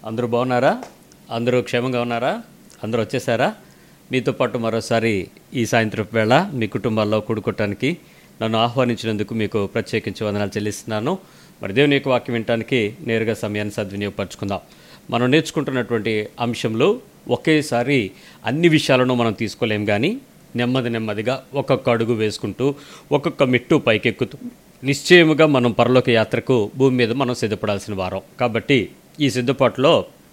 అందరూ బాగున్నారా అందరూ క్షేమంగా ఉన్నారా అందరూ వచ్చేసారా మీతో పాటు మరోసారి ఈ సాయంత్రం వేళ మీ కుటుంబాల్లో కూడుకోవటానికి నన్ను ఆహ్వానించినందుకు మీకు ప్రత్యేకించి వందనాలు చెల్లిస్తున్నాను మరి దేవుని యొక్క వాక్యం వినటానికి నేరుగా సమయాన్ని సద్వినియోగపరచుకుందాం మనం నేర్చుకుంటున్నటువంటి అంశంలో ఒకేసారి అన్ని విషయాలను మనం తీసుకోలేం కానీ నెమ్మది నెమ్మదిగా ఒక్కొక్క అడుగు వేసుకుంటూ ఒక్కొక్క మెట్టు పైకెక్కుతూ నిశ్చయముగా మనం పరలోక యాత్రకు భూమి మీద మనం సిద్ధపడాల్సిన వారం కాబట్టి ఈ సిద్ధపాటులో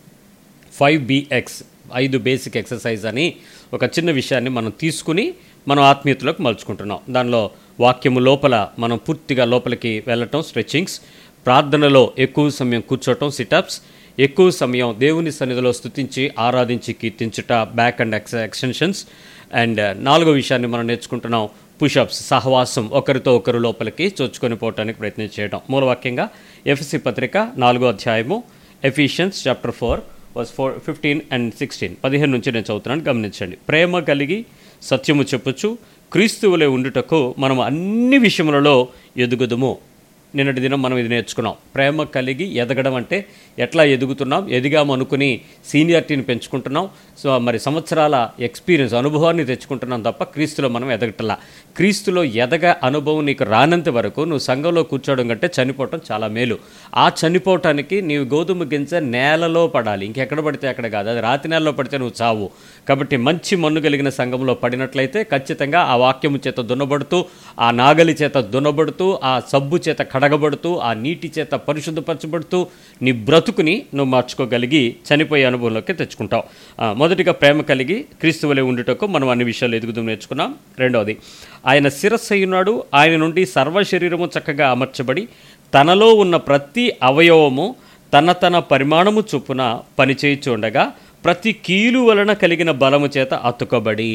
ఫైవ్ బిఎక్స్ ఐదు బేసిక్ ఎక్సర్సైజ్ అని ఒక చిన్న విషయాన్ని మనం తీసుకుని మనం ఆత్మీయతలోకి మలుచుకుంటున్నాం దానిలో వాక్యము లోపల మనం పూర్తిగా లోపలికి వెళ్ళటం స్ట్రెచ్చింగ్స్ ప్రార్థనలో ఎక్కువ సమయం కూర్చోవటం సిటప్స్ ఎక్కువ సమయం దేవుని సన్నిధిలో స్తుతించి ఆరాధించి కీర్తించుట back and ex extensions and నాలుగో విషయాన్ని మనం నేర్చుకుంటున్నాం పుషప్స్ సహవాసం ఒకరితో ఒకరు లోపలికి చొచ్చుకొని పోవటానికి ప్రయత్నం చేయడం మూలవాక్యంగా ఎఫ్ఎస్సి పత్రిక నాలుగో అధ్యాయము Ephesians chapter four verse four fifteen and sixteen పదిహేను నుంచి నేను చదువుతున్నాను గమనించండి ప్రేమ కలిగి సత్యము చెప్పొచ్చు క్రీస్తువులే ఉండుటకు మనం అన్ని విషయములలో ఎదుగుదుము నిన్నటి దినం మనం ఇది నేర్చుకున్నాం ప్రేమ కలిగి ఎదగడం అంటే ఎట్లా ఎదుగుతున్నాం ఎదిగాం అనుకుని సీనియారిటీని పెంచుకుంటున్నాం సో మరి సంవత్సరాల ఎక్స్పీరియన్స్ అనుభవాన్ని తెచ్చుకుంటున్నాం తప్ప క్రీస్తులో మనం ఎదగటలా క్రీస్తులో ఎదగ అనుభవం నీకు రానంత వరకు నువ్వు సంఘంలో కూర్చోవడం కంటే చనిపోవటం చాలా మేలు ఆ చనిపోవటానికి నీవు గోధుమ గింజ నేలలో పడాలి ఇంకెక్కడ పడితే అక్కడ కాదు అది రాతి నేలలో పడితే నువ్వు చావు కాబట్టి మంచి మన్ను కలిగిన సంఘంలో పడినట్లయితే ఖచ్చితంగా ఆ వాక్యము చేత దున్నబడుతూ ఆ నాగలి చేత దున్నబడుతూ ఆ సబ్బు చేత కడగబడుతూ ఆ నీటి చేత పరిశుద్ధపరచబడుతూ నీ బ్రతుకుని నువ్వు మార్చుకోగలిగి చనిపోయే అనుభవంలోకి తెచ్చుకుంటావు ఆ, మొదటిగా ప్రేమ కలిగి క్రీస్తువులే ఉండుటకు మనం అన్ని విషయాలు ఎదుగుదూ నేర్చుకున్నాం రెండవది ఆయన శిరస్సు ఉన్నాడు ఆయన నుండి సర్వ శరీరము చక్కగా అమర్చబడి తనలో ఉన్న ప్రతి అవయవము తన తన పరిమాణము చొప్పున పనిచేయుచుండగా ప్రతి కీలు వలన కలిగిన బలము చేత అతుకబడి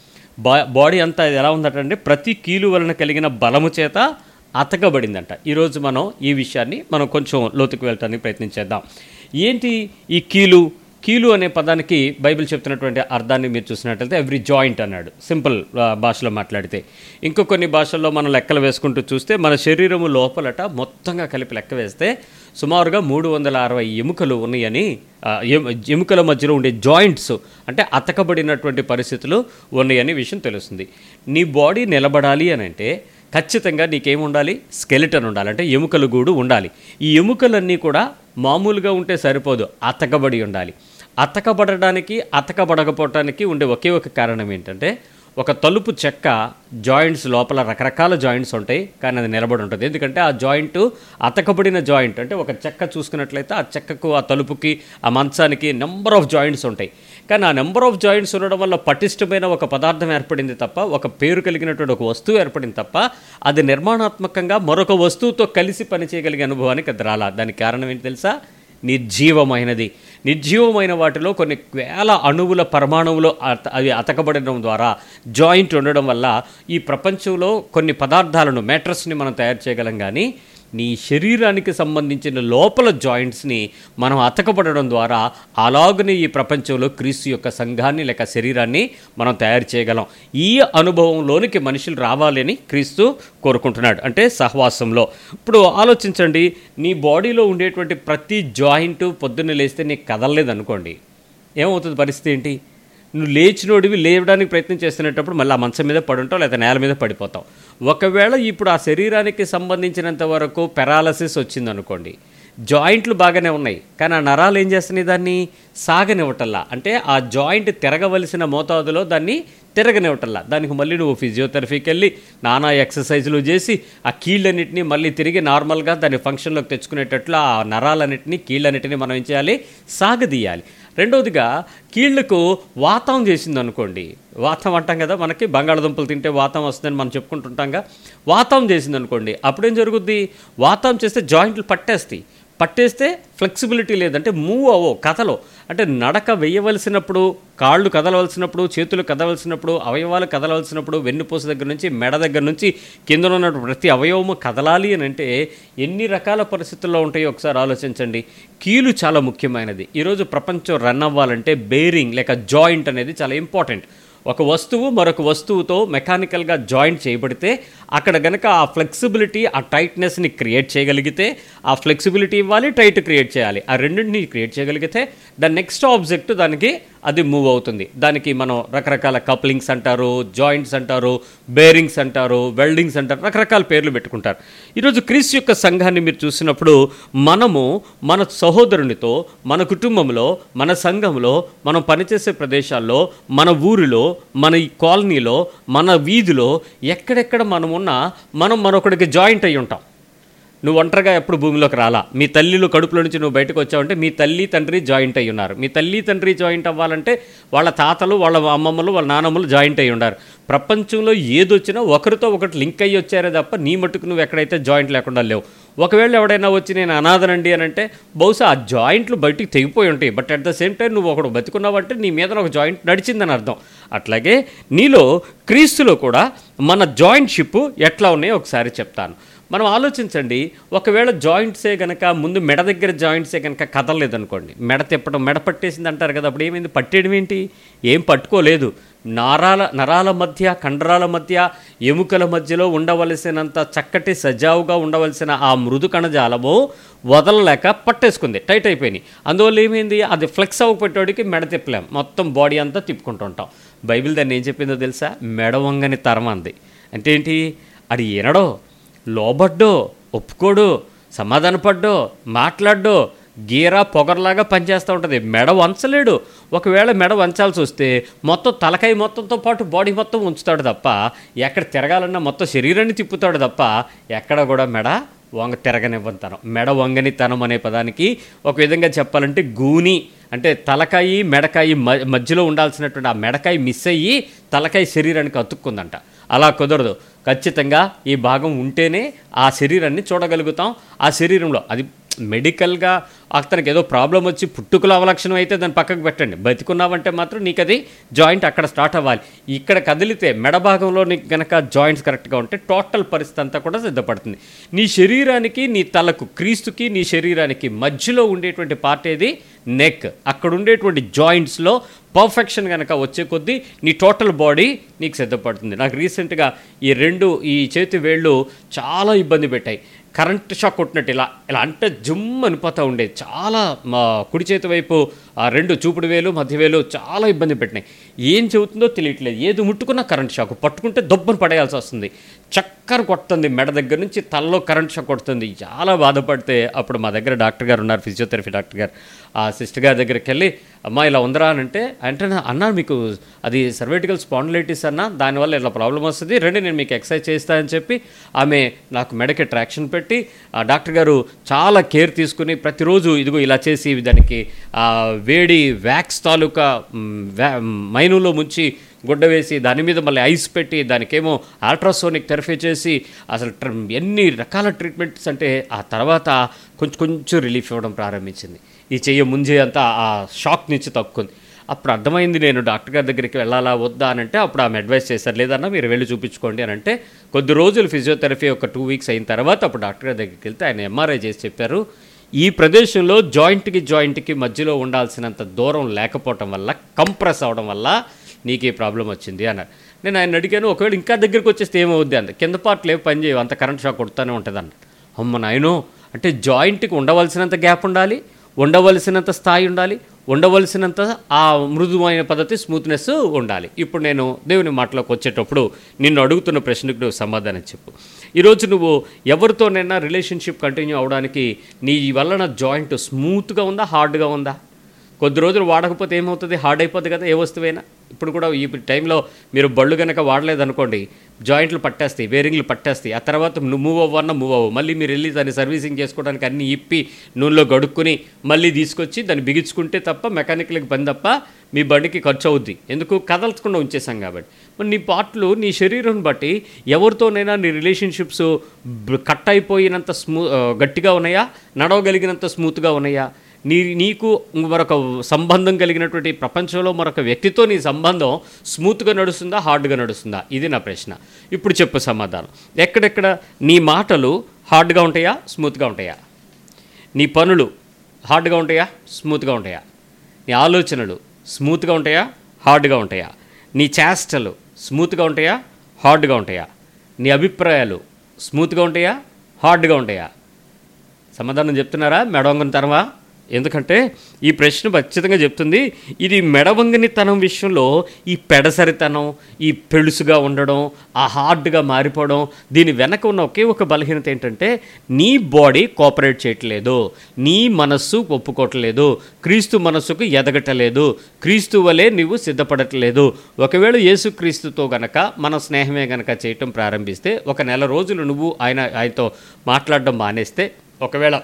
బా బాడీ అంతా ఎలా ఉందటంటే ప్రతి కీలు వలన కలిగిన బలము చేత అతకబడిందంట ఈరోజు మనం ఈ విషయాన్ని మనం కొంచెం లోతుకు వెళ్ళటానికి ప్రయత్నించేద్దాం ఏంటి ఈ కీలు కీలు అనే పదానికి బైబిల్ చెప్తున్నటువంటి అర్థాన్ని మీరు చూసినట్లయితే ఎవ్రీ జాయింట్ అన్నాడు సింపుల్ ఆ, భాషలో మాట్లాడితే ఇంకో కొన్ని భాషల్లో మనం లెక్కలు వేసుకుంటూ చూస్తే మన శరీరము లోపలట మొత్తంగా కలిపి లెక్క వేస్తే సుమారుగా మూడు వందల అరవై ఎముకలు ఉన్నాయని ఆ, ఎము- ఎముకల మధ్యలో ఉండే జాయింట్స్ అంటే అతకబడినటువంటి పరిస్థితులు ఉన్నాయని విషయం తెలుస్తుంది నీ బాడీ నిలబడాలి అని అంటే ఖచ్చితంగా నీకేం ఉండాలి స్కెలిటన్ ఉండాలి అంటే ఎముకల గూడు ఉండాలి ఈ ఎముకలన్నీ కూడా మామూలుగా ఉంటే సరిపోదు అతకబడి ఉండాలి అతకబడడానికి అతకబడకపోవటానికి ఉండే ఒకే ఒక కారణం ఏంటంటే ఒక తలుపు చెక్క జాయింట్స్ లోపల రకరకాల జాయింట్స్ ఉంటాయి కానీ అది నిలబడి ఉంటుంది ఎందుకంటే ఆ జాయింట్ అతకబడిన జాయింట్ అంటే ఒక చెక్క చూసుకున్నట్లయితే ఆ చెక్కకు ఆ తలుపుకి ఆ మంచానికి నెంబర్ ఆఫ్ జాయింట్స్ ఉంటాయి కానీ ఆ నెంబర్ ఆఫ్ జాయింట్స్ ఉండడం వల్ల పటిష్టమైన ఒక పదార్థం ఏర్పడింది తప్ప ఒక పేరు కలిగినటువంటి ఒక వస్తువు ఏర్పడింది తప్ప అది నిర్మాణాత్మకంగా మరొక వస్తువుతో కలిసి పనిచేయగలిగే అనుభవానికి అది రాలా దానికి కారణం ఏంటి తెలుసా నిర్జీవమైనది నిర్జీవమైన వాటిలో కొన్ని వేల అణువుల పరమాణువులు అత- అవి అతకబడడం ద్వారా జాయింట్ ఉండడం వల్ల ఈ ప్రపంచంలో కొన్ని పదార్థాలను మ్యాట్రస్ని మనం తయారు చేయగలం కానీ నీ శరీరానికి సంబంధించిన లోపల జాయింట్స్ని మనం అతకబడడం ద్వారా అలాగనే ఈ ప్రపంచంలో క్రీస్తు యొక్క సంఘాన్ని లేక శరీరాన్ని మనం తయారు చేయగలం ఈ అనుభవంలోనికి మనుషులు రావాలని క్రీస్తు కోరుకుంటున్నాడు అంటే సహవాసంలో ఇప్పుడు ఆలోచించండి నీ బాడీలో ఉండేటువంటి ప్రతి జాయింట్ పొద్దున్న లేస్తే నీకు కదలలేదు అనుకోండి ఏమవుతుంది పరిస్థితి ఏంటి నువ్వు లేచినోడివి లేవడానికి ప్రయత్నం చేస్తున్నప్పుడు మళ్ళీ ఆ మంచం మీద పడుంటావు లేదా నేల మీద పడిపోతావు ఒకవేళ ఇప్పుడు ఆ శరీరానికి సంబంధించినంత వరకు పెరాలసిస్ వచ్చిందనుకోండి జాయింట్లు బాగానే ఉన్నాయి కానీ ఆ నరాలు ఏం చేస్తున్నాయి దాన్ని సాగనివ్వటల్లా అంటే ఆ జాయింట్ తిరగవలసిన మోతాదులో దాన్ని తిరగనివ్వటల్లా దానికి మళ్ళీ నువ్వు ఫిజియోథెరపీకి వెళ్ళి నానా ఎక్సర్సైజులు చేసి ఆ కీళ్ళన్నిటిని మళ్ళీ తిరిగి నార్మల్గా దాని ఫంక్షన్లోకి తెచ్చుకునేటట్లు ఆ నరాలన్నిటిని కీళ్ళన్నిటిని మనం ఏం చేయాలి సాగదీయాలి రెండవదిగా కీళ్లకు వాతం చేసింది అనుకోండి వాతం అంటాం కదా మనకి బంగాళదుంపలు తింటే వాతం వస్తుందని మనం చెప్పుకుంటుంటాంగా వాతం చేసింది అనుకోండి అప్పుడేం జరుగుద్ది వాతం చేస్తే జాయింట్లు పట్టేస్తాయి పట్టేస్తే ఫ్లెక్సిబిలిటీ లేదంటే మూవ్ అవ్వో కథలో అంటే నడక వేయవలసినప్పుడు కాళ్ళు కదలవలసినప్పుడు చేతులు కదలవలసినప్పుడు అవయవాలు కదలవలసినప్పుడు వెన్నుపూస దగ్గర నుంచి మెడ దగ్గర నుంచి కింద ఉన్న ప్రతి అవయవము కదలాలి అని అంటే ఎన్ని రకాల పరిస్థితుల్లో ఉంటాయో ఒకసారి ఆలోచించండి కీలు చాలా ముఖ్యమైనది ఈరోజు ప్రపంచం రన్ అవ్వాలంటే బేరింగ్ లేక జాయింట్ అనేది చాలా ఇంపార్టెంట్ ఒక వస్తువు మరొక వస్తువుతో మెకానికల్గా జాయింట్ చేయబడితే అక్కడ గనక ఆ ఫ్లెక్సిబిలిటీ ఆ టైట్నెస్ని క్రియేట్ చేయగలిగితే ఆ ఫ్లెక్సిబిలిటీ ఇవ్వాలి టైట్ క్రియేట్ చేయాలి ఆ రెండింటిని క్రియేట్ చేయగలిగితే ద నెక్స్ట్ ఆబ్జెక్ట్ దానికి అది మూవ్ అవుతుంది దానికి మనం రకరకాల కప్లింగ్స్ అంటారు జాయింట్స్ అంటారు బేరింగ్స్ అంటారు వెల్డింగ్స్ అంటారు రకరకాల పేర్లు పెట్టుకుంటారు ఈరోజు క్రీస్తు యొక్క సంఘాన్ని మీరు చూసినప్పుడు మనము మన సహోదరునితో మన కుటుంబంలో మన సంఘంలో మనం పనిచేసే ప్రదేశాల్లో మన ఊరిలో మన ఈ కాలనీలో మన వీధిలో ఎక్కడెక్కడ మనం ఉన్నా మనం మరొకడికి జాయింట్ అయి ఉంటాం నువ్వు ఒంటరిగా ఎప్పుడు భూమిలోకి రాలా మీ తల్లిలో కడుపులో నుంచి నువ్వు బయటకు వచ్చావంటే మీ తల్లి తండ్రి జాయింట్ అయి ఉన్నారు మీ తల్లి తండ్రి జాయింట్ అవ్వాలంటే వాళ్ళ తాతలు వాళ్ళ అమ్మమ్మలు వాళ్ళ నాన్నమ్మలు జాయింట్ అయి ఉన్నారు ప్రపంచంలో ఏదొచ్చినా ఒకరితో ఒకటి లింక్ అయ్యి వచ్చారే తప్ప నీ మట్టుకు నువ్వు ఎక్కడైతే జాయింట్ లేకుండా లేవు ఒకవేళ ఎవడైనా వచ్చి నేను అనాథనండి అని అంటే బహుశా ఆ జాయింట్లు బయటికి తెగిపోయి ఉంటాయి but at the same time నువ్వు ఒకడు బతుకున్నావంటే నీ మీద ఒక జాయింట్ నడిచిందని అర్థం అట్లాగే నీలో క్రీస్తులో కూడా మన జాయింట్షిప్ ఎట్లా ఉన్నాయో ఒకసారి చెప్తాను మనం ఆలోచించండి ఒకవేళ జాయింట్సే కనుక ముందు మెడ దగ్గర జాయింట్సే కనుక కదలలేదనుకోండి మెడ తిప్పడం మెడ పట్టేసింది అంటారు కదా అప్పుడు ఏమైంది పట్టేయడం ఏంటి ఏం పట్టుకోలేదు నరాల నరాల మధ్య కండరాల మధ్య ఎముకల మధ్యలో ఉండవలసినంత చక్కటి సజావుగా ఉండవలసిన ఆ మృదు కణజాలము వదలలేక పట్టేసుకుంది టైట్ అయిపోయినాయి అందువల్ల ఏమైంది అది ఫ్లెక్స్ అవ్వపెట్టేవాడికి మెడ తిప్పలేం మొత్తం బాడీ అంతా తిప్పుకుంటుంటాం బైబిల్ దాన్ని ఏం చెప్పిందో తెలుసా మెడ వంగని తరం అంది అంటే ఏంటి అది ఎనడో లోబడ్డో ఒప్పుకోడు సమాధానపడ్డో మాట్లాడ్డో గీరా పొగర్లాగా పనిచేస్తూ ఉంటుంది మెడ వంచలేడు ఒకవేళ మెడ వంచాల్సి వస్తే మొత్తం తలకాయ మొత్తంతో పాటు బాడీ మొత్తం ఉంచుతాడు తప్ప ఎక్కడ తిరగాలన్నా మొత్తం శరీరాన్ని తిప్పుతాడు తప్ప ఎక్కడ కూడా మెడ వంగ తిరగనివ్వంతనం మెడ వంగనితనం అనే పదానికి ఒక విధంగా చెప్పాలంటే గూని అంటే తలకాయి మెడకాయి మ- మధ్యలో ఉండాల్సినటువంటి ఆ మెడకాయ మిస్ అయ్యి తలకాయ శరీరానికి అతుక్కుందంట అలా కుదరదు ఖచ్చితంగా ఈ భాగం ఉంటేనే ఆ శరీరాన్ని చూడగలుగుతాం ఆ శరీరంలో అది మెడికల్గా అతనికి ఏదో ప్రాబ్లం వచ్చి పుట్టుకల అవలక్షణం అయితే దాన్ని పక్కకు పెట్టండి బతికున్నావంటే మాత్రం నీకు అది జాయింట్ అక్కడ స్టార్ట్ అవ్వాలి ఇక్కడ కదిలితే మెడ భాగంలో నీకు గనక జాయింట్స్ కరెక్ట్గా ఉంటే టోటల్ పరిస్థితి అంతా కూడా సిద్ధపడుతుంది నీ శరీరానికి నీ తలకు క్రీస్తుకి నీ శరీరానికి మధ్యలో ఉండేటువంటి పార్ట్ ఏది నెక్ అక్కడ ఉండేటువంటి జాయింట్స్లో పర్ఫెక్షన్ కనుక వచ్చే కొద్దీ నీ టోటల్ బాడీ నీకు సిద్ధపడుతుంది నాకు రీసెంట్గా ఈ రెండు ఈ చేతి వేళ్ళు చాలా ఇబ్బంది పెట్టాయి కరెంట్ షాక్ కొట్టినట్టు ఇలా ఇలా అంటే జుమ్ అనిపోతూ ఉండేది చాలా మా కుడి చేతి వైపు ఆ రెండు చూపుడు వేలు మధ్య వేలు చాలా ఇబ్బంది పెట్టినాయి ఏం చెబుతుందో తెలియట్లేదు ఏది ముట్టుకున్నా కరెంట్ షాక్ పట్టుకుంటే దొబ్బను పడేయాల్సి వస్తుంది చక్కర కొడుతుంది మెడ దగ్గర నుంచి తలలో కరెంట్ షాక్ కొడుతుంది చాలా బాధపడితే అప్పుడు మా దగ్గర డాక్టర్ గారు ఉన్నారు ఫిజియోథెరపీ డాక్టర్ గారు ఆ సిస్టర్ గారి దగ్గరికి వెళ్ళి అమ్మా ఇలా ఉందరా అని అంటే అంటే నా- అన్నా మీకు అది సర్వైటికల్ స్పాండిలైటిస్ అన్న దానివల్ల ఇలా ప్రాబ్లం వస్తుంది రండి నేను మీకు ఎక్సర్సైజ్ చేస్తానని చెప్పి ఆమె నాకు మెడకి ట్రాక్షన్ పెట్టి ఆ డాక్టర్ గారు చాలా కేర్ తీసుకుని ప్రతిరోజు ఇదిగో ఇలా చేసి దానికి ఆ వేడి వ్యాక్స్ తాలూకా మ్, వ్యా- మైనులో ముంచి గుడ్డ వేసి దాని మీద మళ్ళీ ఐస్ పెట్టి దానికేమో అల్ట్రాసోనిక్ థెరపీ చేసి అసలు ట్ర- ఎన్ని రకాల ట్రీట్మెంట్స్ అంటే ఆ తర్వాత కొంచెం కొంచెం రిలీఫ్ ఇవ్వడం ప్రారంభించింది ఈ చెయ్యి ముంజే అంతా ఆ షాక్ నుంచి తక్కువంది అప్పుడు అర్థమైంది నేను డాక్టర్ గారి దగ్గరికి వెళ్ళాలా వద్దా అని అంటే అప్పుడు ఆమె అడ్వైస్ చేశారు లేదన్నా మీరు వెళ్ళి చూపించుకోండి అని అంటే కొద్ది రోజులు ఫిజియోథెరపీ ఒక టూ వీక్స్ అయిన తర్వాత అప్పుడు డాక్టర్ గారి దగ్గరికి వెళ్తే ఆయన ఎంఆర్ఐ చేసి చెప్పారు ఈ ప్రదేశంలో జాయింట్కి జాయింట్కి మధ్యలో ఉండాల్సినంత దూరం లేకపోవటం వల్ల కంప్రెస్ అవడం వల్ల నీకు ఈ ప్రాబ్లం వచ్చింది అన్నారు నేను ఆయన అడిగాను ఒకవేళ ఇంకా దగ్గరికి వచ్చేస్తే ఏమవుద్ది అంత కింద పార్ట్లు ఏం పని చేయవు అంత కరెంట్ షాక్ కొడుతూనే ఉంటుంది అన్న అమ్మ నాయనో అంటే జాయింట్కి ఉండవలసినంత గ్యాప్ ఉండాలి ఉండవలసినంత స్థాయి ఉండాలి ఉండవలసినంత ఆ మృదువైన పద్ధతి స్మూత్నెస్ ఉండాలి ఇప్పుడు నేను దేవుని మాటలోకి వచ్చేటప్పుడు నిన్ను అడుగుతున్న ప్రశ్నకు నువ్వు సమాధానం చెప్పు ఈరోజు నువ్వు ఎవరితోనైనా రిలేషన్షిప్ కంటిన్యూ అవడానికి నీ వలన జాయింట్ స్మూత్గా ఉందా హార్డ్గా ఉందా కొద్ది రోజులు వాడకపోతే ఏమవుతుంది హార్డ్ అయిపోతుంది కదా ఏ వస్తువైనా ఇప్పుడు కూడా ఈ టైంలో మీరు బళ్ళు కనుక వాడలేదనుకోండి జాయింట్లు పట్టేస్తాయి వేరింగ్లు పట్టేస్తాయి ఆ తర్వాత నువ్వు మూవ్ అవ్వన్నా మూవ్ అవ్వు మళ్ళీ మీరు వెళ్ళి దాన్ని సర్వీసింగ్ చేసుకోవడానికి అన్ని ఇప్పి నూనెలో గడుక్కుని మళ్ళీ తీసుకొచ్చి దాన్ని బిగించుకుంటే తప్ప మెకానికల్కి పని తప్ప మీ బండికి ఖర్చు అవుద్ది ఎందుకు కదల్చకుండా ఉంచేసాం కాబట్టి మరి నీ పార్ట్లు నీ శరీరం బట్టి ఎవరితోనైనా నీ రిలేషన్షిప్స్ కట్ అయిపోయినంత స్మూ ఆ, గట్టిగా ఉన్నాయా నడవగలిగినంత స్మూత్గా ఉన్నాయా నీ నీకు మరొక సంబంధం కలిగినటువంటి ప్రపంచంలో మరొక వ్యక్తితో నీ సంబంధం స్మూత్గా నడుస్తుందా హార్డ్గా నడుస్తుందా ఇది నా ప్రశ్న ఇప్పుడు చెప్పు సమాధానం ఎక్కడెక్కడ నీ మాటలు హార్డ్గా ఉంటాయా స్మూత్గా ఉంటాయా నీ పనులు హార్డ్గా ఉంటాయా స్మూత్గా ఉంటాయా నీ ఆలోచనలు స్మూత్గా ఉంటాయా హార్డ్గా ఉంటాయా నీ చేష్టలు స్మూత్గా ఉంటాయా హార్డ్గా ఉంటాయా నీ అభిప్రాయాలు స్మూత్గా ఉంటాయా హార్డ్గా ఉంటాయా సమాధానం చెప్తున్నారా మెడవంగని తనవా ఎందుకంటే ఈ ప్రశ్న ఖచ్చితంగా చెప్తుంది ఇది మెడవంగని తనం విషయంలో ఈ పెడసరితనం ఈ పెళుసుగా ఉండడం ఆ హార్డ్గా మారిపోవడం దీని వెనక ఉన్న ఒకే ఒక బలహీనత ఏంటంటే నీ బాడీ కోఆపరేట్ చేయట్లేదు నీ మనస్సు ఒప్పుకోవట్లేదు క్రీస్తు మనస్సుకు ఎదగటలేదు క్రీస్తు వలె నువ్వు సిద్ధపడట్లేదు ఒకవేళ యేసు క్రీస్తుతో గనక మన స్నేహమే గనక చేయటం ప్రారంభిస్తే ఒక నెల రోజులు నువ్వు ఆయన ఆయనతో మాట్లాడడం మానేస్తే ఒకవేళ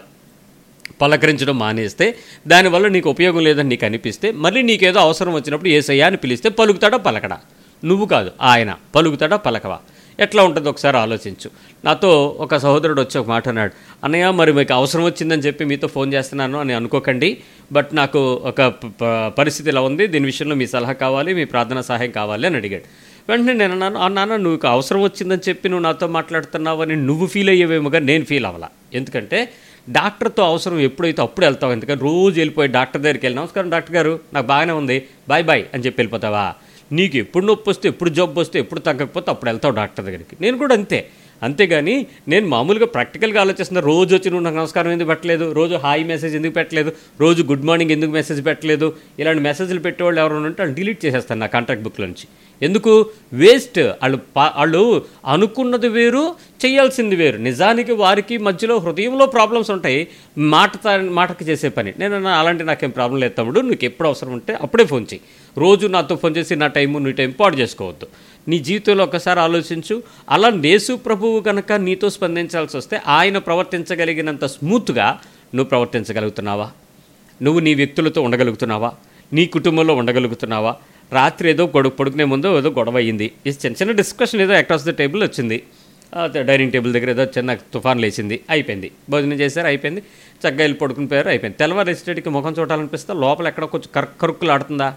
పలకరించడం మానేస్తే దానివల్ల నీకు ఉపయోగం లేదని నీకు అనిపిస్తే మళ్ళీ నీకేదో అవసరం వచ్చినప్పుడు ఏసయ్యా అని పిలిస్తే పలుకుతాడా పలకడా నువ్వు కాదు ఆయన పలుకుతాడా పలకవా ఎట్లా ఉంటుందో ఒకసారి ఆలోచించు నాతో ఒక సహోదరుడు వచ్చి ఒక మాట అన్నాడు అన్నయ్య మరి మీకు అవసరం వచ్చిందని చెప్పి మీతో ఫోన్ చేస్తున్నాను అని అనుకోకండి బట్ నాకు ఒక ప- ప- పరిస్థితి ఇలా ఉంది దీని విషయంలో మీ సలహా కావాలి మీ ప్రార్థన సహాయం కావాలి అని అడిగాడు వెంటనే నేను అన్నాను "ఆ నాన్న నువ్వు అవసరం వచ్చిందని చెప్పి నువ్వు నాతో మాట్లాడుతున్నావు అని నువ్వు ఫీల్ అయ్యేవేమోగా నేను ఫీల్ అవ్వాల ఎందుకంటే డాక్టర్తో అవసరం ఎప్పుడైతే అప్పుడు వెళ్తావు ఎందుకంటే రోజు వెళ్ళిపోయి డాక్టర్ దగ్గరికి వెళ్ళి నమస్కారం డాక్టర్ గారు నాకు బాగానే ఉంది బాయ్ బాయ్ అని చెప్పి వెళ్ళిపోతావా నీకు ఎప్పుడు నొప్పి వస్తే ఎప్పుడు జబ్బు వస్తే ఎప్పుడు తగ్గకపోతే అప్పుడు వెళ్తావు డాక్టర్ దగ్గరికి నేను కూడా అంతే అంతేగాని నేను మామూలుగా ప్రాక్టికల్గా ఆలోచిస్తున్నా రోజు వచ్చి నువ్వు నాకు నమస్కారం ఎందుకు పెట్టలేదు రోజు హాయ్ మెసేజ్ ఎందుకు పెట్టలేదు రోజు గుడ్ మార్నింగ్ ఎందుకు మెసేజ్ పెట్టలేదు ఇలాంటి మెసేజ్లు పెట్టేవాళ్ళు ఎవరైనా ఉంటే వాళ్ళు డిలీట్ చేసేస్తాను నా కాంటాక్ట్ బుక్లో నుంచి ఎందుకు వేస్ట్ వాళ్ళు పా- వాళ్ళు అనుకున్నది వేరు చేయాల్సింది వేరు నిజానికి వారికి మధ్యలో హృదయంలో ప్రాబ్లమ్స్ ఉంటాయి మాట తా- మాటకి చేసే పని నేను అన్నా, అలాంటి నాకేం ప్రాబ్లం లేదు తమ్ముడు నీకు ఎప్పుడు అవసరం ఉంటే అప్పుడే ఫోన్ చేయి రోజు నాతో ఫోన్ చేసి నా టైము నీ టైం పాడు చేసుకోవద్దు నీ జీవితంలో ఒకసారి ఆలోచించు అలా నేసు ప్రభువు కనుక నీతో స్పందించాల్సి వస్తే ఆయన ప్రవర్తించగలిగినంత స్మూత్గా నువ్వు ప్రవర్తించగలుగుతున్నావా నువ్వు నీ వ్యక్తులతో ఉండగలుగుతున్నావా నీ కుటుంబంలో ఉండగలుగుతున్నావా రాత్రి ఏదో గొడవ పడుకునే ముందు ఏదో గొడవ అయ్యింది ఈ చిన్న చిన్న డిస్కషన్ ఏదో అక్రాస్ ద టేబుల్ వచ్చింది ఆ డైనింగ్ టేబుల్ దగ్గర ఏదో చిన్న తుఫాన్ లేచింది అయిపోయింది భోజనం చేశారు అయిపోయింది చక్కగా వెళ్ళి పడుకుని పోయారు అయిపోయింది తెల్లవారు ఎస్టేట్కి ముఖం చూడాలనిపిస్తే లోపల ఎక్కడ కొంచెం కర్ కరుక్కులు ఆడుతుందా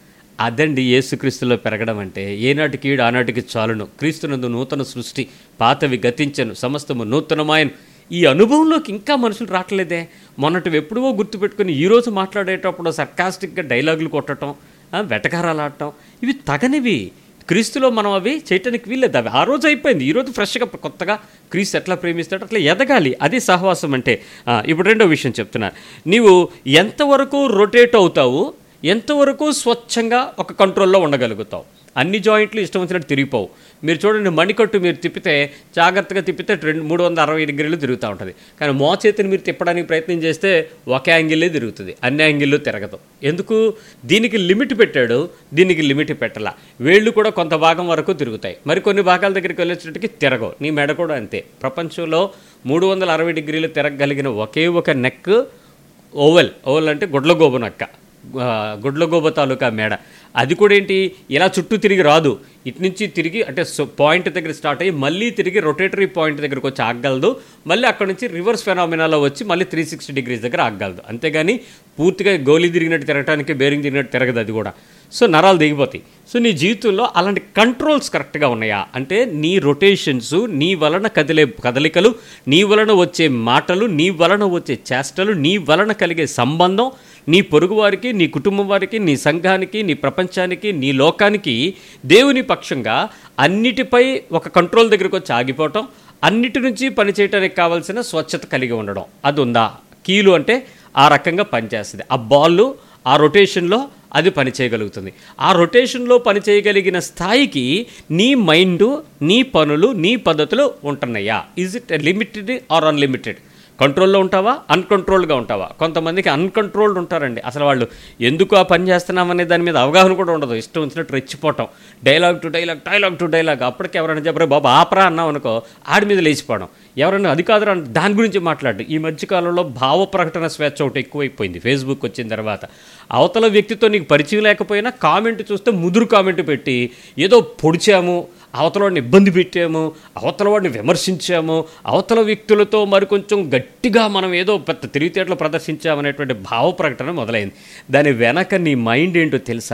అదండి యేసుక్రీస్తులో పెరగడం అంటే ఏనాటికి ఈడు ఆనాటికి చాలును క్రీస్తునందు నూతన సృష్టి పాతవి గతించను సమస్తము నూతనమాయను ఈ అనుభవంలోకి ఇంకా మనుషులు రావట్లేదే మొన్నటి ఎప్పుడో గుర్తుపెట్టుకుని ఈరోజు మాట్లాడేటప్పుడు సర్కాస్టిక్గా డైలాగులు కొట్టడం ఆ, వెటకారాలు ఆడటం ఇవి తగనివి క్రీస్తులో మనం అవి చేయటానికి వీల్లేదు అవి ఆ రోజు అయిపోయింది ఈ రోజు ఫ్రెష్గా కొత్తగా క్రీస్తు ఎట్లా ప్రేమిస్తాడో అట్లా ఎదగాలి అది సహవాసం అంటే ఆ, ఇప్పుడు రెండో విషయం చెప్తున్నాను నీవు ఎంతవరకు రొటేట్ అవుతావు ఎంతవరకు స్వచ్ఛంగా ఒక కంట్రోల్లో ఉండగలుగుతావు అన్ని జాయింట్లు ఇష్టం వచ్చినట్టు తిరిగిపోవు మీరు చూడండి మణికట్టు మీరు తిప్పితే జాగ్రత్తగా తిప్పితే రెండు మూడు వందల అరవై డిగ్రీలు తిరుగుతూ ఉంటుంది కానీ మోచేతిని మీరు తిప్పడానికి ప్రయత్నం చేస్తే ఒక యాంగిల్లే తిరుగుతుంది అన్ని యాంగిల్లో తిరగదు ఎందుకు దీనికి లిమిట్ పెట్టాడు దీనికి లిమిట్ పెట్టాల వేళ్ళు కూడా కొంత భాగం వరకు తిరుగుతాయి మరి కొన్ని భాగాల దగ్గరికి వెళ్ళేటట్టుకి తిరగవు నీ మెడ కూడా అంతే ప్రపంచంలో మూడు వందల అరవై డిగ్రీలు తిరగగలిగిన ఒకే ఒక నెక్ ఓవెల్ ఓవెల్ అంటే గుడ్లగోబు నక్క ఆ, గుడ్లగోబ తాలూకా మేడ అది కూడా ఏంటి ఇలా చుట్టూ తిరిగి రాదు ఇటు నుంచి తిరిగి అంటే పాయింట్ దగ్గర స్టార్ట్ అయ్యి మళ్ళీ తిరిగి రొటేటరీ పాయింట్ దగ్గరకు వచ్చి ఆగగలదు మళ్ళీ అక్కడ నుంచి రివర్స్ ఫెనామినాలో వచ్చి మళ్ళీ త్రీ సిక్స్టీ డిగ్రీస్ దగ్గర ఆగగలదు అంతేగాని పూర్తిగా గోలీ తిరిగినట్టు తిరగటానికి బేరింగ్ తిరిగినట్టు తిరగదు అది కూడా సో నరాలు దిగిపోతాయి సో నీ జీవితంలో అలాంటి కంట్రోల్స్ కరెక్ట్గా ఉన్నాయా అంటే నీ రొటేషన్స్ నీ వలన కదిలే కదలికలు నీ వలన వచ్చే మాటలు నీ వలన వచ్చే చేష్టలు నీ వలన కలిగే సంబంధం నీ పొరుగు వారికి నీ కుటుంబం వారికి నీ సంఘానికి నీ ప్రపంచానికి నీ లోకానికి దేవుని పక్షంగా అన్నిటిపై ఒక కంట్రోల్ దగ్గరకు వచ్చి ఆగిపోవటం అన్నిటి నుంచి పనిచేయటానికి కావాల్సిన స్వచ్ఛత కలిగి ఉండడం అది ఉందా కీలు అంటే ఆ రకంగా పనిచేస్తుంది ఆ బాల్ ఆ రొటేషన్లో అది పని చేయగలుగుతుంది ఆ రొటేషన్లో పని చేయగలిగిన స్థాయికి నీ మైండ్ నీ పనులు నీ పద్ధతులు ఉంటున్నాయా is it limited or unlimited కంట్రోల్లో ఉంటావా అన్కంట్రోల్డ్గా ఉంటావా కొంతమందికి అన్కంట్రోల్డ్ ఉంటారండి అసలు వాళ్ళు ఎందుకు ఆ పని చేస్తున్నామనే దాని మీద అవగాహన కూడా ఉండదు ఇష్టం వచ్చినట్టు రెచ్చిపోవటం dialogue to dialogue dialogue to dialogue అప్పటికి ఎవరైనా చెప్పరే బాబు ఆపరా అన్నాం అనుకో ఆడి మీద లేచిపోవడం ఎవరైనా అది కాదురా అంటే దాని గురించి మాట్లాడు ఈ మధ్యకాలంలో భావ ప్రకటన స్వేచ్ఛ ఒకటి ఎక్కువైపోయింది ఫేస్బుక్ వచ్చిన తర్వాత అవతల వ్యక్తితో నీకు పరిచయం లేకపోయినా కామెంట్ చూస్తే ముదురు కామెంట్ పెట్టి ఏదో పొడిచాము అవతల వాడిని ఇబ్బంది పెట్టాము అవతల వాడిని విమర్శించాము అవతల వ్యక్తులతో మరి కొంచెం గట్టిగా మనం ఏదో పెద్ద తెలివితేటలు ప్రదర్శించామనేటువంటి భావ ప్రకటన మొదలైంది దాని వెనక నీ మైండ్ ఏంటో తెలుసా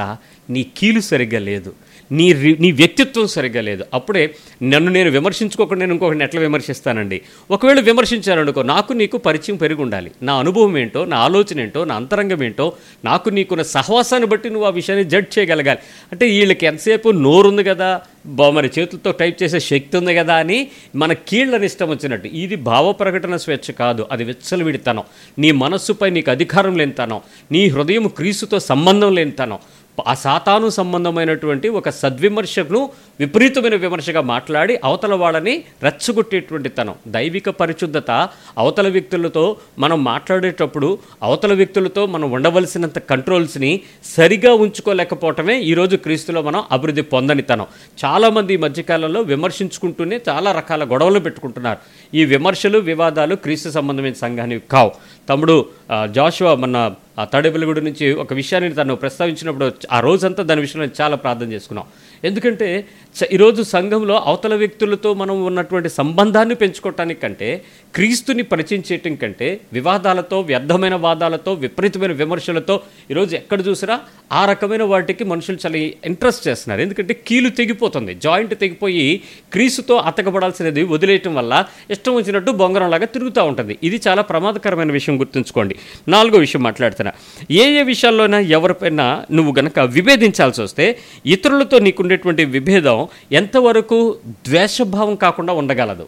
నీ కీలు సరిగ్గా లేదు నీ రి- నీ వ్యక్తిత్వం సరిగ్గా లేదు అప్పుడే నన్ను నేను విమర్శించుకోకుండా నేను ఇంకొకరిని ఎట్లా విమర్శిస్తానండి ఒకవేళ విమర్శించారనుకో నాకు నీకు పరిచయం పెరిగి ఉండాలి నా అనుభవం ఏంటో నా ఆలోచన ఏంటో నా అంతరంగం ఏంటో నాకు నీకున్న సహవాసాన్ని బట్టి నువ్వు ఆ విషయాన్ని జడ్జ్ చేయగలగాలి అంటే వీళ్ళకి ఎంతసేపు నోరుంది కదా బా మరి చేతులతో టైప్ చేసే శక్తి ఉంది కదా అని మన కీళ్ళని ఇష్టం వచ్చినట్టు ఇది భావ ప్రకటన స్వేచ్ఛ కాదు అది విచ్చలవిడితనం నీ మనస్సుపై నీకు అధికారం లేనితనం నీ హృదయం క్రీస్తుతో సంబంధం లేనితనం ఆ సాతాను సంబంధమైనటువంటి ఒక సద్విమర్శను విపరీతమైన విమర్శగా మాట్లాడి అవతల వాళ్ళని రెచ్చగొట్టేటువంటి తనం దైవిక పరిశుద్ధత అవతల వ్యక్తులతో మనం మాట్లాడేటప్పుడు అవతల వ్యక్తులతో మనం ఉండవలసినంత కంట్రోల్స్ని సరిగా ఉంచుకోలేకపోవటమే ఈరోజు క్రీస్తులో మనం అభివృద్ధి పొందని తనం చాలామంది ఈ మధ్యకాలంలో విమర్శించుకుంటూనే చాలా రకాల గొడవలు పెట్టుకుంటున్నారు ఈ విమర్శలు వివాదాలు క్రీస్తు సంబంధమైన సంఘానికి కావు తమ్ముడు ఆ, జాషువా మన ఆ తడబెలుగుడి నుంచి ఒక విషయాన్ని తను ప్రస్తావించినప్పుడు ఆ రోజంతా దాని విషయంలో చాలా ప్రార్థన చేసుకున్నాం ఎందుకంటే చ- ఈరోజు సంఘంలో అవతల వ్యక్తులతో మనం ఉన్నటువంటి సంబంధాన్ని పెంచుకోవటానికి కంటే క్రీస్తుని పరిచయం చేయటం కంటే వివాదాలతో వ్యర్థమైన వాదాలతో విపరీతమైన విమర్శలతో ఈరోజు ఎక్కడ చూసినా ఆ రకమైన వాటికి మనుషులు చాలా ఇంట్రెస్ట్ చేస్తున్నారు ఎందుకంటే కీలు తెగిపోతుంది జాయింట్ తెగిపోయి క్రీస్తుతో అతకబడాల్సినది వదిలేయటం వల్ల ఇష్టం వచ్చినట్టు బొంగరంలాగా తిరుగుతూ ఉంటుంది ఇది చాలా ప్రమాదకరమైన విషయం గుర్తుంచుకోండి నాలుగో విషయం మాట్లాడుతున్నా ఏ ఏ విషయాల్లోనైనా ఎవరిపైనా నువ్వు గనక విభేదించాల్సి వస్తే ఇతరులతో నీకుండేటువంటి విభేదం ఎంతవరకు ద్వేషభావం కాకుండా ఉండగలదు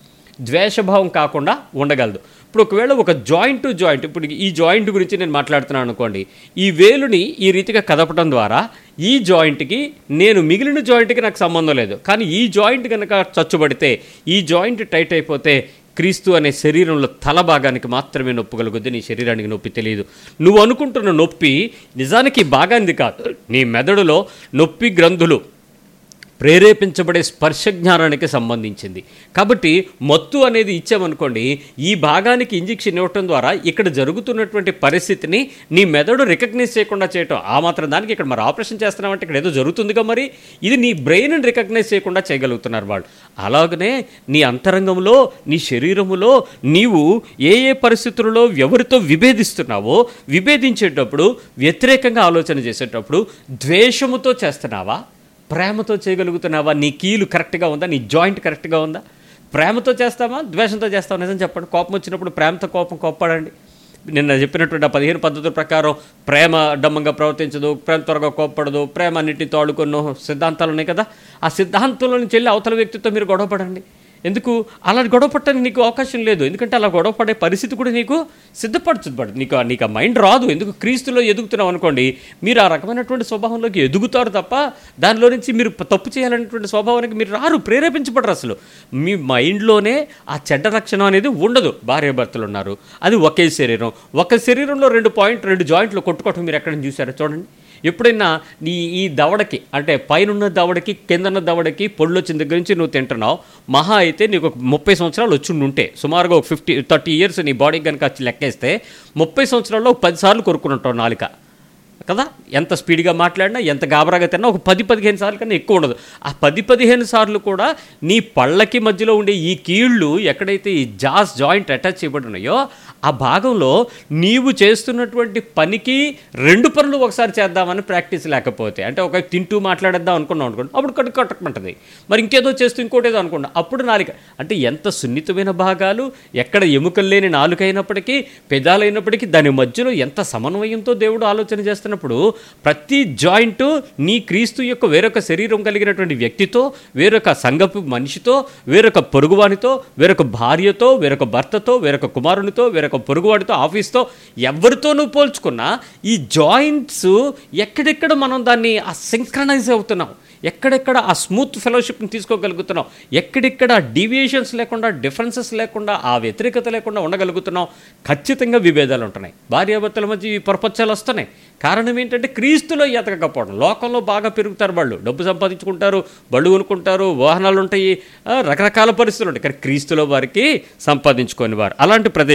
ద్వేషభావం కాకుండా ఉండగలదు ఇప్పుడు ఒకవేళ ఒక జాయింట్ టు జాయింట్ ఇప్పుడు ఈ జాయింట్ గురించి నేను మాట్లాడుతున్నాను అనుకోండి ఈ వేలుని ఈ రీతిగా కదపడం ద్వారా ఈ జాయింట్కి నేను మిగిలిన జాయింట్కి నాకు సంబంధం లేదు కానీ ఈ జాయింట్ కనుక చచ్చుబడితే ఈ జాయింట్ టైట్ అయిపోతే క్రీస్తు అనే శరీరంలో తల భాగానికి మాత్రమే నొప్పి కలుగుద్ది నీ శరీరానికి నొప్పి తెలియదు నువ్వు అనుకుంటున్న నొప్పి నిజానికి ఈ భాగానికి కాదు నీ మెదడులో నొప్పి గ్రంథులు ప్రేరేపించబడే స్పర్శ జ్ఞానానికి సంబంధించింది కాబట్టి మత్తు అనేది ఇచ్చామనుకోండి ఈ భాగానికి ఇంజెక్షన్ ఇవ్వటం ద్వారా ఇక్కడ జరుగుతున్నటువంటి పరిస్థితిని నీ మెదడు రికగ్నైజ్ చేయకుండా చేయటం ఆ మాత్రం దానికి ఇక్కడ మరి ఆపరేషన్ చేస్తున్నామంటే ఇక్కడ ఏదో జరుగుతుందిగా మరి ఇది నీ బ్రెయిన్ రికగ్నైజ్ చేయకుండా చేయగలుగుతున్నారు వాళ్ళు అలాగనే నీ అంతరంగంలో నీ శరీరములో నీవు ఏ ఏ పరిస్థితులలో ఎవరితో విభేదిస్తున్నావో విభేదించేటప్పుడు వ్యతిరేకంగా ఆలోచన చేసేటప్పుడు ద్వేషముతో చేస్తున్నావా ప్రేమతో చేయగలుగుతున్నావా నీ కీలు కరెక్ట్గా ఉందా నీ జాయింట్ కరెక్ట్గా ఉందా ప్రేమతో చేస్తామా ద్వేషంతో చేస్తావా నిజం చెప్పండి కోపం వచ్చినప్పుడు ప్రేమతో కోపం కోప్పడండి నిన్న చెప్పినటువంటి ఆ పదిహేను పద్ధతుల ప్రకారం ప్రేమ డమ్మంగా ప్రవర్తించదు ప్రేమ త్వరగా కోప్పడదు ప్రేమ అన్నిటితో ఆడుకున్న సిద్ధాంతాలు ఉన్నాయి కదా ఆ సిద్ధాంతంలో నుంచి వెళ్ళి అవతల వ్యక్తితో మీరు గొడవపడండి ఎందుకు అలా గొడవ పట్టడానికి నీకు అవకాశం లేదు ఎందుకంటే అలా గొడవ పడే పరిస్థితి కూడా నీకు సిద్ధపరచుబడు నీకు ఆ- నీకు ఆ మైండ్ రాదు ఎందుకు క్రీస్తులో ఎదుగుతున్నావు అనుకోండి మీరు ఆ రకమైనటువంటి స్వభావంలోకి ఎదుగుతారు తప్ప దానిలో నుంచి మీరు ప- తప్పు చేయాలనేటువంటి స్వభావానికి మీరు రారు ప్రేరేపించబడరు అసలు మీ మైండ్లోనే ఆ చెడ్డ లక్షణం అనేది ఉండదు భార్యాభర్తలు ఉన్నారు అది ఒకే శరీరం ఒక శరీరంలో రెండు పాయింట్ రెండు జాయింట్లు కొట్టుకోవటం మీరు ఎక్కడ చూసారో చూడండి ఎప్పుడైనా నీ ఈ దవడకి అంటే పైనున్న దవడకి కిందన్న దవడకి పొళ్ళు వచ్చిన దగ్గర నుంచి నువ్వు తింటున్నావు మహా అయితే నీకు ఒక ముప్పై సంవత్సరాలు వచ్చి ఉంటే సుమారుగా ఒక ఫిఫ్టీ థర్టీ ఇయర్స్ నీ బాడీకి కనుక వచ్చి లెక్కేస్తే ముప్పై సంవత్సరాల్లో ఒక పది సార్లు కొరుకుని ఉంటావు నాలుక కదా ఎంత స్పీడ్గా మాట్లాడినా ఎంత గాబరాగా తిన్నా ఒక పది పదిహేను సార్లు కన్నా ఎక్కువ ఉండదు ఆ పది పదిహేను సార్లు కూడా నీ పళ్ళకి మధ్యలో ఉండే ఈ కీళ్ళు ఎక్కడైతే ఈ జాస్ జాయింట్ అటాచ్ చేయబడి ఉన్నాయో ఆ భాగంలో నీవు చేస్తున్నటువంటి పనికి రెండు పనులు ఒకసారి చేద్దామని ప్రాక్టీస్ లేకపోతే అంటే ఒక తింటూ మాట్లాడేద్దాం అనుకున్నాం అనుకోండి అప్పుడు కట్టు కట్టమంటది మరి ఇంకేదో చేస్తూ ఇంకోటి ఏదో అనుకోండి అప్పుడు నాలుక అంటే ఎంత సున్నితమైన భాగాలు ఎక్కడ ఎముకలు లేని నాలుక అయినప్పటికీ పెదాలైనప్పటికీ దాని మధ్యలో ఎంత సమన్వయంతో దేవుడు ఆలోచన చేస్తున్నప్పుడు ప్రతి జాయింట్ నీ క్రీస్తు యొక్క వేరొక శరీరం కలిగినటువంటి వ్యక్తితో వేరొక సంఘపు మనిషితో వేరొక పొరుగువానితో వేరొక భార్యతో వేరొక భర్తతో వేరొక కుమారునితో వేరొక పొరుగువాడితో ఆఫీస్తో ఎవరితోనూ పోల్చుకున్నా ఈ జాయింట్స్ ఎక్కడెక్కడ మనం దాన్ని ఆ సింక్రనైజ్ అవుతున్నాం ఎక్కడెక్కడ ఆ స్మూత్ ఫెలోషిప్ని తీసుకోగలుగుతున్నాం ఎక్కడెక్కడ డీవియేషన్స్ లేకుండా డిఫరెన్సెస్ లేకుండా ఆ వ్యతిరేకత లేకుండా ఉండగలుగుతున్నాం ఖచ్చితంగా విభేదాలు ఉంటున్నాయి భార్యాభర్తల మధ్య ఈ పొరపచ్చాలు వస్తున్నాయి కారణం ఏంటంటే క్రీస్తులో ఎతకకపోవడం లోకంలో బాగా పెరుగుతారు వాళ్ళు డబ్బు సంపాదించుకుంటారు బళ్ళు కొనుక్కుంటారు వాహనాలు ఉంటాయి ఆ, రకరకాల పరిస్థితులు ఉంటాయి కానీ క్రీస్తులో వారికి సంపాదించుకొని వారు అలాంటి ప్రదేశంలో నువ్వు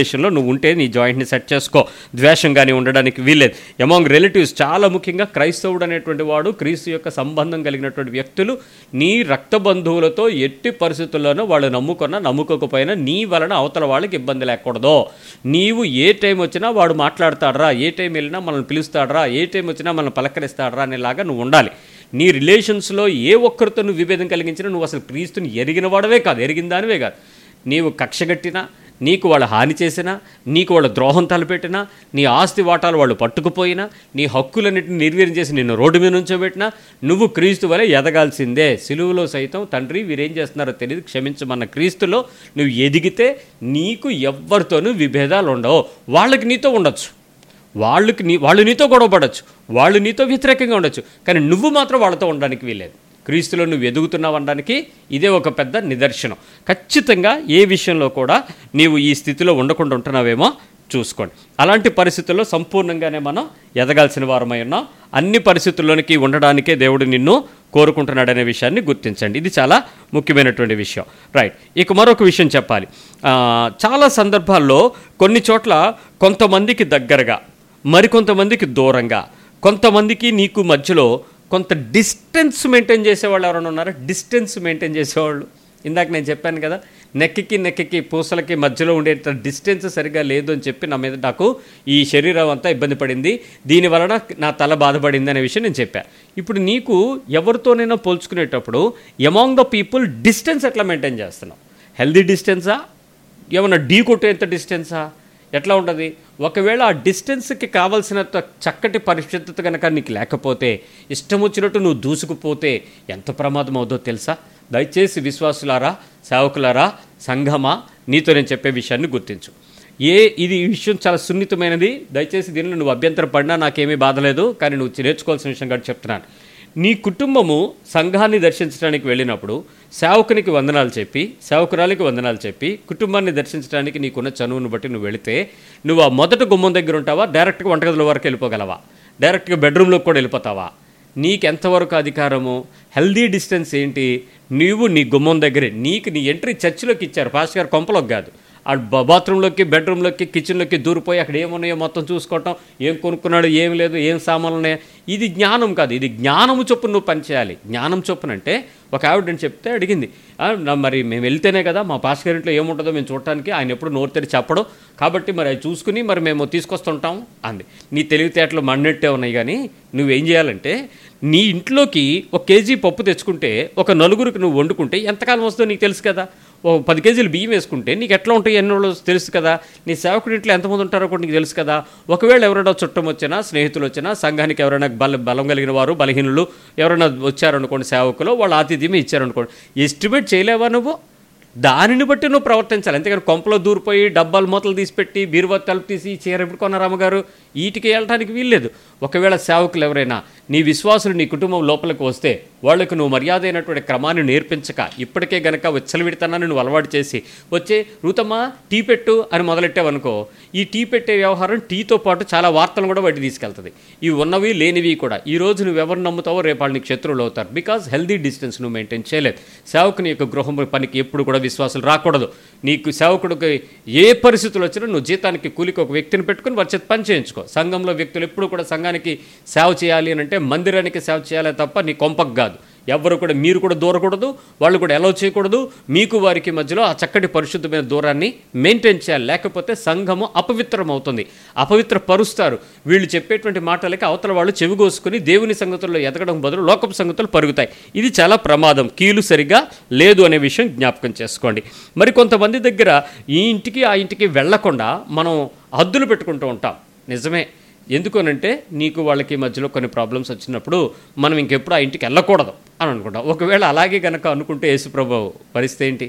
నువ్వు ఉంటే నీ జాయింట్ని సెట్ చేసుకో ద్వేషం కానీ ఉండడానికి వీల్లేదు అమాంగ్ రిలేటివ్స్ చాలా ముఖ్యంగా క్రైస్తవుడు అనేటువంటి వాడు క్రీస్తు యొక్క సంబంధం కలిగినటువంటి వ్యక్తులు నీ రక్త బంధువులతో ఎట్టి పరిస్థితుల్లోనూ వాళ్ళు నమ్ముకున్నా నమ్ముకోకపోయినా నీ వలన అవతల వాళ్ళకి ఇబ్బంది లేకూడదు నీవు ఏ టైం వచ్చినా వాడు మాట్లాడతాడరా ఏ టైం వెళ్ళినా మనల్ని పిలుస్తాడరా ఏ టైం వచ్చినా మనల్ని పలకరిస్తాడరా అనేలాగా నువ్వు ఉండాలి నీ రిలేషన్స్లో ఏ ఒక్కరితో నువ్వు విభేదం కలిగించినా నువ్వు అసలు క్రీస్తుని ఎరిగిన వాడవే కాదు ఎరిగిన దానివే కాదు నీవు కక్షగట్టినా నీకు వాళ్ళు హాని చేసినా నీకు వాళ్ళ ద్రోహం తలపెట్టినా నీ ఆస్తి వాటాలు వాళ్ళు పట్టుకుపోయినా నీ హక్కులన్నింటిని నిర్వీర్యం చేసి నిన్ను రోడ్డు మీద నుంచోబెట్టినా నువ్వు క్రీస్తు వలె ఎదగాల్సిందే సిలువులో సైతం తండ్రి వీరేం చేస్తున్నారో తెలియదు క్షమించమన్న క్రీస్తులో నువ్వు ఎదిగితే నీకు ఎవ్వరితోనూ విభేదాలు ఉండవు వాళ్ళకి నీతో ఉండొచ్చు వాళ్ళకి నీ వాళ్ళు నీతో గొడవ పడవచ్చు వాళ్ళు నీతో వ్యతిరేకంగా ఉండొచ్చు కానీ నువ్వు మాత్రం వాళ్ళతో ఉండడానికి వీలేదు క్రీస్తులో నువ్వు ఎదుగుతున్నావు అనడానికి ఇదే ఒక పెద్ద నిదర్శనం ఖచ్చితంగా ఏ విషయంలో కూడా నీవు ఈ స్థితిలో ఉండకుండా ఉంటున్నావేమో చూసుకోండి అలాంటి పరిస్థితుల్లో సంపూర్ణంగానే మనం ఎదగాల్సిన వారమై ఉన్నాం అన్ని పరిస్థితుల్లోనికి ఉండడానికే దేవుడు నిన్ను కోరుకుంటున్నాడనే విషయాన్ని గుర్తించండి ఇది చాలా ముఖ్యమైనటువంటి విషయం రైట్ ఇక మరొక విషయం చెప్పాలి ఆ, చాలా సందర్భాల్లో కొన్ని చోట్ల కొంతమందికి దగ్గరగా మరికొంతమందికి దూరంగా కొంతమందికి నీకు మధ్యలో కొంత డిస్టెన్స్ మెయింటైన్ చేసేవాళ్ళు ఎవరైనా ఉన్నారా డిస్టెన్స్ మెయింటైన్ చేసేవాళ్ళు ఇందాక నేను చెప్పాను కదా నెక్కికి నెక్కికి పూసలకి మధ్యలో ఉండే డిస్టెన్స్ సరిగా లేదు అని చెప్పి నా మీద నాకు ఈ శరీరం అంతా ఇబ్బంది పడింది దీని వలన నా తల బాధపడింది అనే విషయం నేను చెప్పాను ఇప్పుడు నీకు ఎవరితోనైనా పోల్చుకునేటప్పుడు ఎమాంగ్ ద పీపుల్ డిస్టెన్స్ ఎట్లా మెయింటైన్ చేస్తున్నావు హెల్దీ డిస్టెన్సా ఏమన్నా ఢీ కొట్టేంత డిస్టెన్సా ఎట్లా ఉంటుంది ఒకవేళ ఆ డిస్టెన్స్కి కావాల్సినంత చక్కటి పరిశుద్ధత కనుక నీకు లేకపోతే ఇష్టం వచ్చినట్టు నువ్వు దూసుకుపోతే ఎంత ప్రమాదం అవుదో తెలుసా దయచేసి విశ్వాసులారా సేవకులారా సంఘమా నీతో నేను చెప్పే విషయాన్ని గుర్తించు ఏ ఇది ఈ విషయం చాలా సున్నితమైనది దయచేసి దీనిలో నువ్వు అభ్యంతరం పడినా నాకేమీ బాధ లేదు కానీ నువ్వు నేర్చుకోవాల్సిన విషయం కాబట్టి చెప్తున్నాను నీ కుటుంబము సంఘాన్ని దర్శించడానికి వెళ్ళినప్పుడు సేవకునికి వందనాలు చెప్పి సేవకురాలికి వందనాలు చెప్పి కుటుంబాన్ని దర్శించడానికి నీకున్న చనువును బట్టి నువ్వు వెళితే నువ్వు ఆ మొదటి గుమ్మం దగ్గర ఉంటావా డైరెక్ట్గా వంటగదుల వరకు వెళ్ళిపోగలవా డైరెక్ట్గా బెడ్రూమ్లోకి కూడా వెళ్ళిపోతావా నీకు ఎంతవరకు అధికారము హెల్దీ డిస్టెన్స్ ఏంటి నీవు నీ గుమ్మం దగ్గరే నీకు నీ ఎంట్రీ చర్చిలోకి ఇచ్చారు పాస్టర్ గారు కొంపలోకి కాదు ఆ బ- బాత్రూంలోకి బెడ్రూమ్లోకి కిచెన్లోకి దూరిపోయి అక్కడ ఏమున్నాయో మొత్తం చూసుకోవటం ఏం కొనుక్కున్నాడు ఏం లేదు ఏం సామాన్లు ఉన్నాయో ఇది జ్ఞానం కాదు ఇది జ్ఞానము చొప్పున నువ్వు పనిచేయాలి జ్ఞానం చొప్పున అంటే ఒక ఆవిడ నేను చెప్తే అడిగింది "ఆ, నా మరి మేము వెళ్తేనే కదా మా పాస్ గారింట్లో ఏముంటుందో మేము చూడటానికి ఆయన ఎప్పుడు నోరు తెరి చెప్పడం కాబట్టి మరి అది చూసుకుని మరి మేము తీసుకొస్తుంటాం అంది నీ తెలివితేటలు మన్నట్టే ఉన్నాయి కానీ నువ్వేం చేయాలంటే నీ ఇంట్లోకి ఒక కేజీ పప్పు తెచ్చుకుంటే ఒక నలుగురికి నువ్వు వండుకుంటే ఎంతకాలం వస్తుందో నీకు తెలుసు కదా ఓ పది కేజీలు బియ్యం వేసుకుంటే నీకు ఎట్లా ఉంటాయి ఎన్ని రోజులు తెలుసు కదా నీ సేవకుడి ఇంట్లో ఎంతమంది ఉంటారో కూడా నీకు తెలుసు కదా ఒకవేళ ఎవరైనా చుట్టం వచ్చినా స్నేహితులు వచ్చినా సంఘానికి ఎవరైనా బల బలం కలిగిన వారు బలహీనులు ఎవరైనా వచ్చారనుకోండి సేవకులు వాళ్ళు ఆతిథ్యమే ఇచ్చారనుకోండి ఎస్టిమేట్ చేయలేవా నువ్వు దానిని బట్టి నువ్వు ప్రవర్తించాలి అంతేకాని కొంపలో దూరిపోయి డబ్బాలు మూతలు తీసిపెట్టి బీరువా తలుపు తీసి ఈ చీర ఎప్పుడు కొన్నారు అమ్మగారు వీటికి వెళ్ళటానికి వీల్లేదు ఒకవేళ సేవకులు ఎవరైనా నీ విశ్వాసులు నీ కుటుంబం లోపలికి వస్తే వాళ్ళకు నువ్వు మర్యాద అయినటువంటి క్రమాన్ని నేర్పించక ఇప్పటికే గనక విచ్చలవిడితనాన్ని నువ్వు అలవాటు చేసి వచ్చే రూతమ్మా టీ పెట్టు అని మొదలెట్టావనుకో ఈ టీ పెట్టే వ్యవహారం టీతో పాటు చాలా వార్తలు కూడా బయట తీసుకెళ్తుంది ఇవి ఉన్నవి లేనివి కూడా ఈ రోజు నువ్వు ఎవరు నమ్ముతావో రేపు వాళ్ళు నీకు శత్రువులు అవుతారు బికాజ్ హెల్దీ డిస్టెన్స్ నువ్వు మెయింటైన్ చేయలేదు సేవకుని యొక్క గృహం పనికి ఎప్పుడు కూడా విశ్వాసులు రాకూడదు నీకు సేవకుడికి ఏ పరిస్థితులు వచ్చినా నువ్వు జీతానికి కూలికి ఒక వ్యక్తిని పెట్టుకుని వారి చేత పని చేయించుకో సంఘంలో వ్యక్తులు ఎప్పుడు కూడా సంఘానికి సేవ చేయాలి అని అంటే మందిరానికి సేవ చేయాలి తప్ప నీ కొంపకు కాదు ఎవరు కూడా మీరు కూడా దూరకూడదు వాళ్ళు కూడా ఎలా చేయకూడదు మీకు వారికి మధ్యలో ఆ చక్కటి పరిశుద్ధమైన దూరాన్ని మెయింటైన్ చేయాలి లేకపోతే సంఘము అపవిత్రం అవుతుంది అపవిత్ర పరుస్తారు వీళ్ళు చెప్పేటువంటి మాటలకి అవతల వాళ్ళు చెవిగోసుకుని దేవుని సంగతుల్లో ఎదగడం బదులు లోకపు సంగతులు పరుగుతాయి ఇది చాలా ప్రమాదం కీలు సరిగా లేదు అనే విషయం జ్ఞాపకం చేసుకోండి మరి కొంతమంది దగ్గర ఈ ఇంటికి ఆ ఇంటికి వెళ్లకుండా మనం హద్దులు పెట్టుకుంటూ ఉంటాం నిజమే ఎందుకనంటే నీకు వాళ్ళకి మధ్యలో కొన్ని ప్రాబ్లమ్స్ వచ్చినప్పుడు మనం ఇంకెప్పుడు ఆ ఇంటికి వెళ్ళకూడదు అని అనుకుంటాం ఒకవేళ అలాగే కనుక అనుకుంటే యేసుప్రభు పరిస్థితి ఏంటి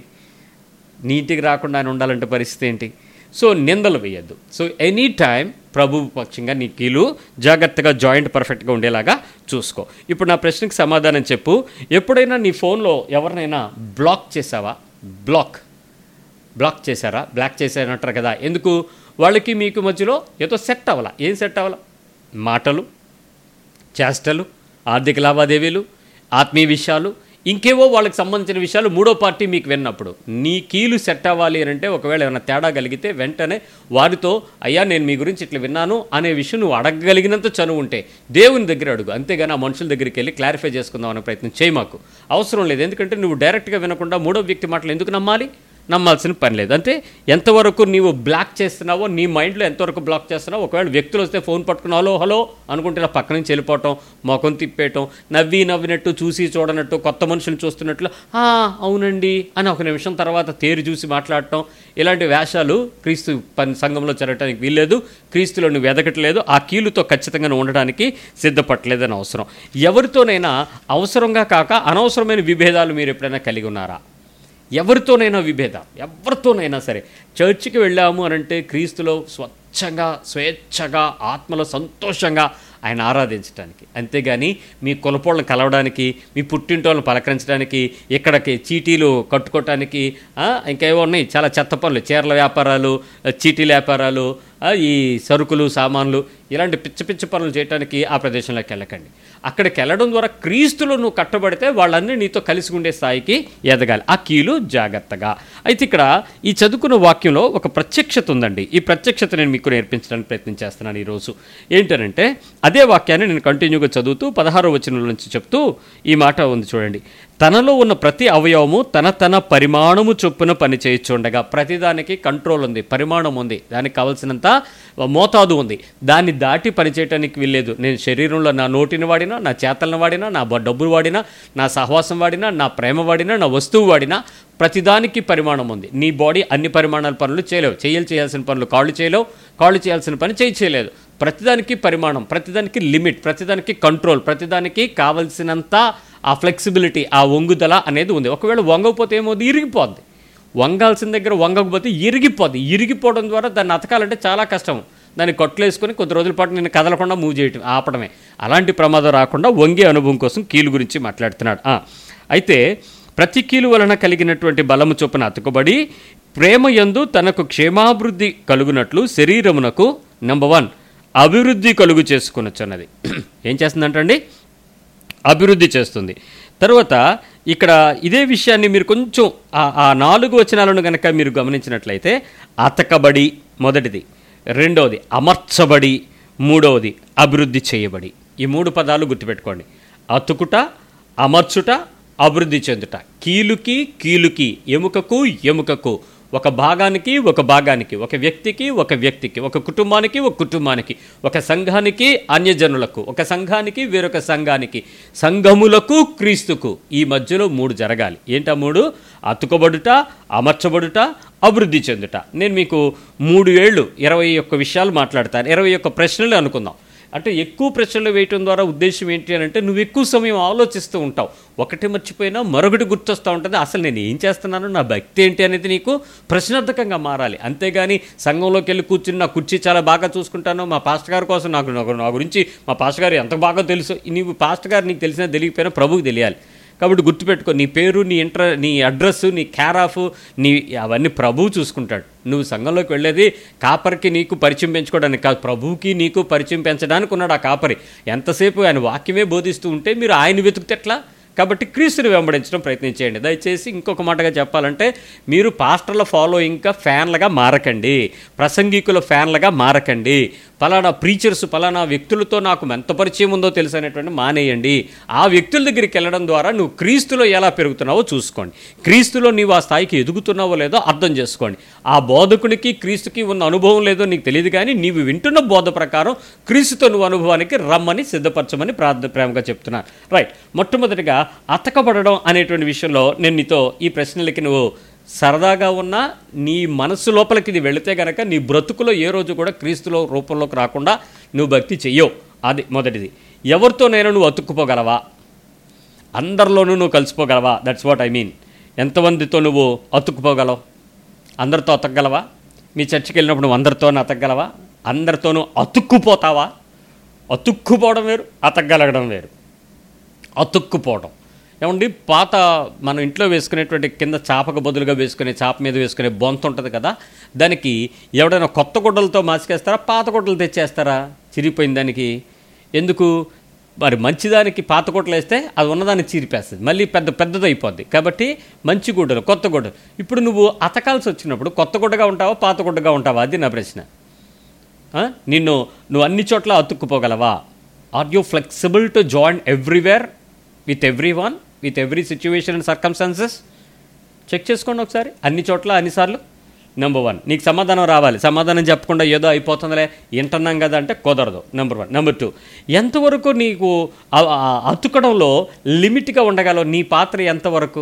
నీ ఇంటికి రాకుండా ఆయన ఉండాలంటే పరిస్థితి ఏంటి సో నిందలు వేయద్దు సో ఎనీ టైం ప్రభు పక్షంగా నీ కీలు జాగ్రత్తగా జాయింట్ పర్ఫెక్ట్గా ఉండేలాగా చూసుకో ఇప్పుడు నా ప్రశ్నకి సమాధానం చెప్పు ఎప్పుడైనా నీ ఫోన్లో ఎవరినైనా బ్లాక్ చేసావా బ్లాక్ బ్లాక్ చేశారా బ్లాక్ చేశారంటారు కదా ఎందుకు వాళ్ళకి మీకు మధ్యలో ఏదో సెట్ అవ్వాల ఏం సెట్ అవ్వాల మాటలు చేష్టలు ఆర్థిక లావాదేవీలు ఆత్మీయ విషయాలు ఇంకేవో వాళ్ళకి సంబంధించిన విషయాలు మూడో పార్టీ మీకు విన్నప్పుడు నీ కీలు సెట్ అవ్వాలి అని అంటే ఒకవేళ ఏమైనా తేడా కలిగితే వెంటనే వారితో అయ్యా నేను మీ గురించి ఇట్లా విన్నాను అనే విషయం నువ్వు అడగగలిగినంత చనువు ఉంటే దేవుని దగ్గర అడుగు అంతేగాని ఆ మనుషుల దగ్గరికి వెళ్ళి క్లారిఫై చేసుకుందాం అనే ప్రయత్నం చేయి మాకు అవసరం లేదు ఎందుకంటే నువ్వు డైరెక్ట్గా వినకుండా మూడో వ్యక్తి మాటలు ఎందుకు నమ్మాలి నమ్మాల్సిన పని లేదు అంటే ఎంతవరకు నీవు బ్లాక్ చేస్తున్నావో నీ మైండ్లో ఎంతవరకు బ్లాక్ చేస్తున్నావో ఒకవేళ వ్యక్తులు వస్తే ఫోన్ పట్టుకుని హలో హలో అనుకుంటే ఇలా పక్క నుంచి వెళ్ళిపోవటం మొఖం తిప్పేయటం నవ్వి నవ్వినట్టు చూసి చూడనట్టు కొత్త మనుషులు చూస్తున్నట్లు "ఆ, అవునండి అని ఒక నిమిషం తర్వాత తేరి చూసి మాట్లాడటం ఇలాంటి వేషాలు క్రీస్తు పని సంఘంలో జరగటానికి వీల్లేదు క్రీస్తులో నువ్వు ఎదగట్లేదు ఆ కీలుతో ఖచ్చితంగా నువ్వు ఉండడానికి సిద్ధపట్టలేదని అవసరం ఎవరితోనైనా అవసరంగా కాక అనవసరమైన విభేదాలు మీరు ఎప్పుడైనా కలిగి ఉన్నారా ఎవరితోనైనా విభేదం ఎవరితోనైనా సరే చర్చికి వెళ్ళాము అని అంటే క్రీస్తులో స్వచ్ఛంగా స్వేచ్ఛగా ఆత్మలో సంతోషంగా ఆయన ఆరాధించడానికి అంతేగాని మీ కులపోళ్ళని కలవడానికి మీ పుట్టింటోళ్ళని పలకరించడానికి ఇక్కడికి చీటీలు కట్టుకోవటానికి ఆ, ఇంకేవో ఉన్నాయి చాలా చెత్త పనులు చీరల వ్యాపారాలు చీటీల వ్యాపారాలు ఆ, ఈ సరుకులు సామాన్లు ఇలాంటి పిచ్చ పిచ్చ పనులు చేయడానికి ఆ ప్రదేశంలోకి వెళ్ళకండి అక్కడికి వెళ్ళడం ద్వారా క్రీస్తులో నువ్వు కట్టబడితే వాళ్ళన్నీ నీతో కలిసి ఉండే స్థాయికి ఎదగాలి ఆ కీలు జాగ్రత్తగా అయితే ఇక్కడ ఈ చదువుకున్న వాక్యంలో ఒక ప్రత్యక్షత ఉందండి ఈ ప్రత్యక్షత నేను మీకు నేర్పించడానికి ప్రయత్నం చేస్తున్నాను ఈరోజు ఏంటనంటే అదే వాక్యాన్ని నేను కంటిన్యూగా చదువుతూ పదహారో వచనం నుంచి చెప్తూ ఈ మాట ఉంది చూడండి తనలో ఉన్న ప్రతి అవయవము తన తన పరిమాణము చొప్పున పని చేయొచ్చుండగా ప్రతిదానికి కంట్రోల్ ఉంది పరిమాణం ఉంది దానికి కావలసినంత మోతాదు ఉంది దాన్ని దాటి పనిచేయటానికి వీల్లేదు నేను శరీరంలో నా నోటిని వాడినా నా చేతలను వాడినా నా బ- డబ్బులు వాడినా నా సహవాసం వాడినా నా ప్రేమ వాడినా నా వస్తువు వాడినా ప్రతిదానికి పరిమాణం ఉంది నీ బాడీ అన్ని పరిమాణాల పనులు చేయలేవు చేయాలి చేయాల్సిన పనులు కాళ్ళు చేయలేవు కాళ్ళు చేయాల్సిన పని చేయి చేయలేదు ప్రతిదానికి పరిమాణం ప్రతిదానికి లిమిట్ ప్రతిదానికి కంట్రోల్ ప్రతిదానికి కావలసినంత ఆ ఫ్లెక్సిబిలిటీ ఆ వంగుదల అనేది ఉంది ఒకవేళ వంగకపోతే ఏమవుతుంది ఇరిగిపోద్ది వంగాల్సిన దగ్గర వంగకపోతే ఇరిగిపోద్ది ఇరిగిపోవడం ద్వారా దాన్ని అతకాలంటే చాలా కష్టం దాన్ని కొట్లేసుకొని కొద్ది రోజుల పాటు నేను కదలకుండా మూవ్ చేయటం ఆపడమే అలాంటి ప్రమాదం రాకుండా వంగే అనుభవం కోసం కీలు గురించి మాట్లాడుతున్నాడు ఆ, అయితే ప్రతి కీలు వలన కలిగినటువంటి బలము చొప్పున అతుకబడి ప్రేమ యందు తనకు క్షేమాభివృద్ధి కలుగునట్లు శరీరమునకు నెంబర్ వన్ అభివృద్ధి కలుగు చేసుకునొచ్చన్నది ఏం చేస్తుందంటండి అభివృద్ధి చేస్తుంది తర్వాత ఇక్కడ ఇదే విషయాన్ని మీరు కొంచెం ఆ- ఆ నాలుగు వచనాలను కనుక మీరు గమనించినట్లయితే అతకబడి మొదటిది రెండవది అమర్చబడి మూడవది అభివృద్ధి చేయబడి ఈ మూడు పదాలు గుర్తుపెట్టుకోండి అతుకుట అమర్చుట అభివృద్ధి చెందుట కీలుకి కీలుకి ఎముకకు ఎముకకు ఒక భాగానికి ఒక భాగానికి ఒక వ్యక్తికి ఒక వ్యక్తికి ఒక కుటుంబానికి ఒక కుటుంబానికి ఒక సంఘానికి అన్యజనులకు ఒక సంఘానికి వేరొక సంఘానికి సంఘములకు క్రీస్తుకు ఈ మధ్యలో మూడు జరగాలి ఏంటా మూడు అతుకబడుట అమర్చబడుట అభివృద్ధి చెందుట నేను మీకు మూడు ఏళ్ళు ఇరవై ఒక్క విషయాలు మాట్లాడతాను ఇరవై ఒక్క ప్రశ్నలు అనుకుందాం అంటే ఎక్కువ ప్రశ్నలు వేయటం ద్వారా ఉద్దేశం ఏంటి అని అంటే నువ్వు ఎక్కువ సమయం ఆలోచిస్తూ ఉంటావు ఒకటి మర్చిపోయినా మరొకటి గుర్తొస్తూ ఉంటుంది అసలు నేను ఏం చేస్తున్నాను నా భక్తి ఏంటి అనేది నీకు ప్రశ్నార్థకంగా మారాలి అంతేగాని సంఘంలోకి వెళ్ళి కూర్చుని నా కుర్చీ చాలా బాగా చూసుకుంటాను మా పాస్టర్ గారి కోసం నాకు నాకు- నా గురించి మా పాస్టర్ గారు ఎంత బాగా తెలుసు నీవు పాస్టర్ గారు నీకు తెలిసినా తెలియకపోయినా ప్రభువుకి తెలియాలి కాబట్టి గుర్తుపెట్టుకో నీ పేరు నీ ఇంటర్ నీ అడ్రస్ నీ క్యార్ ఆఫ్ నీ అవన్నీ ప్రభువు చూసుకుంటాడు నువ్వు సంఘంలోకి వెళ్ళేది కాపరికి నీకు పరిచయం పెంచుకోవడానికి కాదు ప్రభువుకి నీకు పరిచయం పెంచడానికి ఉన్నాడు ఆ కాపరి ఎంతసేపు ఆయన వాక్యమే బోధిస్తూ ఉంటే మీరు ఆయన వెతుకుతే ఎట్లా కాబట్టి క్రీస్తుని వెంబడించడం ప్రయత్నించేయండి దయచేసి ఇంకొక మాటగా చెప్పాలంటే మీరు పాస్టర్ల ఫాలోయింగ్గా ఫ్యాన్లుగా మారకండి ప్రసంగికుల ఫ్యాన్లుగా మారకండి పలానా ప్రీచర్స్ పలానా వ్యక్తులతో నాకు ఎంత పరిచయం ఉందో తెలుసు అనేటువంటి మానేయండి ఆ వ్యక్తుల దగ్గరికి వెళ్ళడం ద్వారా నువ్వు క్రీస్తులో ఎలా పెరుగుతున్నావో చూసుకోండి క్రీస్తులో నీవు ఆ స్థాయికి ఎదుగుతున్నావో లేదో అర్థం చేసుకోండి ఆ బోధకునికి క్రీస్తుకి ఉన్న అనుభవం లేదో నీకు తెలియదు కానీ నీవు వింటున్న బోధ ప్రకారం క్రీస్తుతో నువ్వు అనుభవానికి రమ్మని సిద్ధపరచమని ప్రార్థన ప్రేమగా చెప్తున్నాను రైట్ మొట్టమొదటిగా అతకబడడం అనేటువంటి విషయంలో నేను నీతో ఈ ప్రశ్నలకి నువ్వు సరదాగా ఉన్నా నీ మనసు లోపలికి ఇది వెళితే గనక నీ బ్రతుకులో ఏ రోజు కూడా క్రీస్తులో రూపంలోకి రాకుండా నువ్వు భక్తి చెయ్యవు అది మొదటిది ఎవరితోనైనా నువ్వు అతుక్కుపోగలవా అందరిలోనూ నువ్వు కలిసిపోగలవా దట్స్ వాట్ ఐ మీన్ ఎంతమందితో నువ్వు అతుక్కుపోగలవు అందరితో అతకగలవా మీ చర్చికి వెళ్ళినప్పుడు నువ్వు అందరితో అతకగలవా అందరితోనూ అతుక్కుపోతావా అతుక్కుపోవడం వేరు అతకగలగడం వేరు అతుక్కుపోవడం ఏమండి పాత మనం ఇంట్లో వేసుకునేటువంటి కింద చాపకు బదులుగా వేసుకునే చాప మీద వేసుకునే బొంత ఉంటుంది కదా దానికి ఎవడైనా కొత్త గుడ్డలతో మాసికేస్తారా పాత గుడ్డలు తెచ్చేస్తారా చిరిగిపోయిన దానికి ఎందుకు మరి మంచిదానికి పాత గుడ్డలు వేస్తే అది ఉన్నదాన్ని చీరిపేస్తుంది మళ్ళీ పెద్ద పెద్దది అయిపోద్ది కాబట్టి మంచి గుడ్డలు కొత్త గుడ్డలు ఇప్పుడు నువ్వు అతకాల్సి వచ్చినప్పుడు కొత్త గుడ్డగా ఉంటావా పాత గుడ్డగా ఉంటావా అది నా ప్రశ్న ఆ? నిన్ను నువ్వు అన్ని చోట్ల అతుక్కుపోగలవా are you flexible to join everywhere with every one with every situation and circumstances check చేసుకోండి ఒకసారి అన్ని చోట్ల అన్నిసార్లు నెంబర్ వన్ నీకు సమాధానం రావాలి సమాధానం చెప్పకుండా ఏదో అయిపోతుందిలే వింటున్నాం కదా అంటే కుదరదు నెంబర్ వన్ నెంబర్ టూ ఎంతవరకు నీకు ఆ- ఆ అతుకడంలో లిమిట్గా ఉండగలవు నీ పాత్ర ఎంతవరకు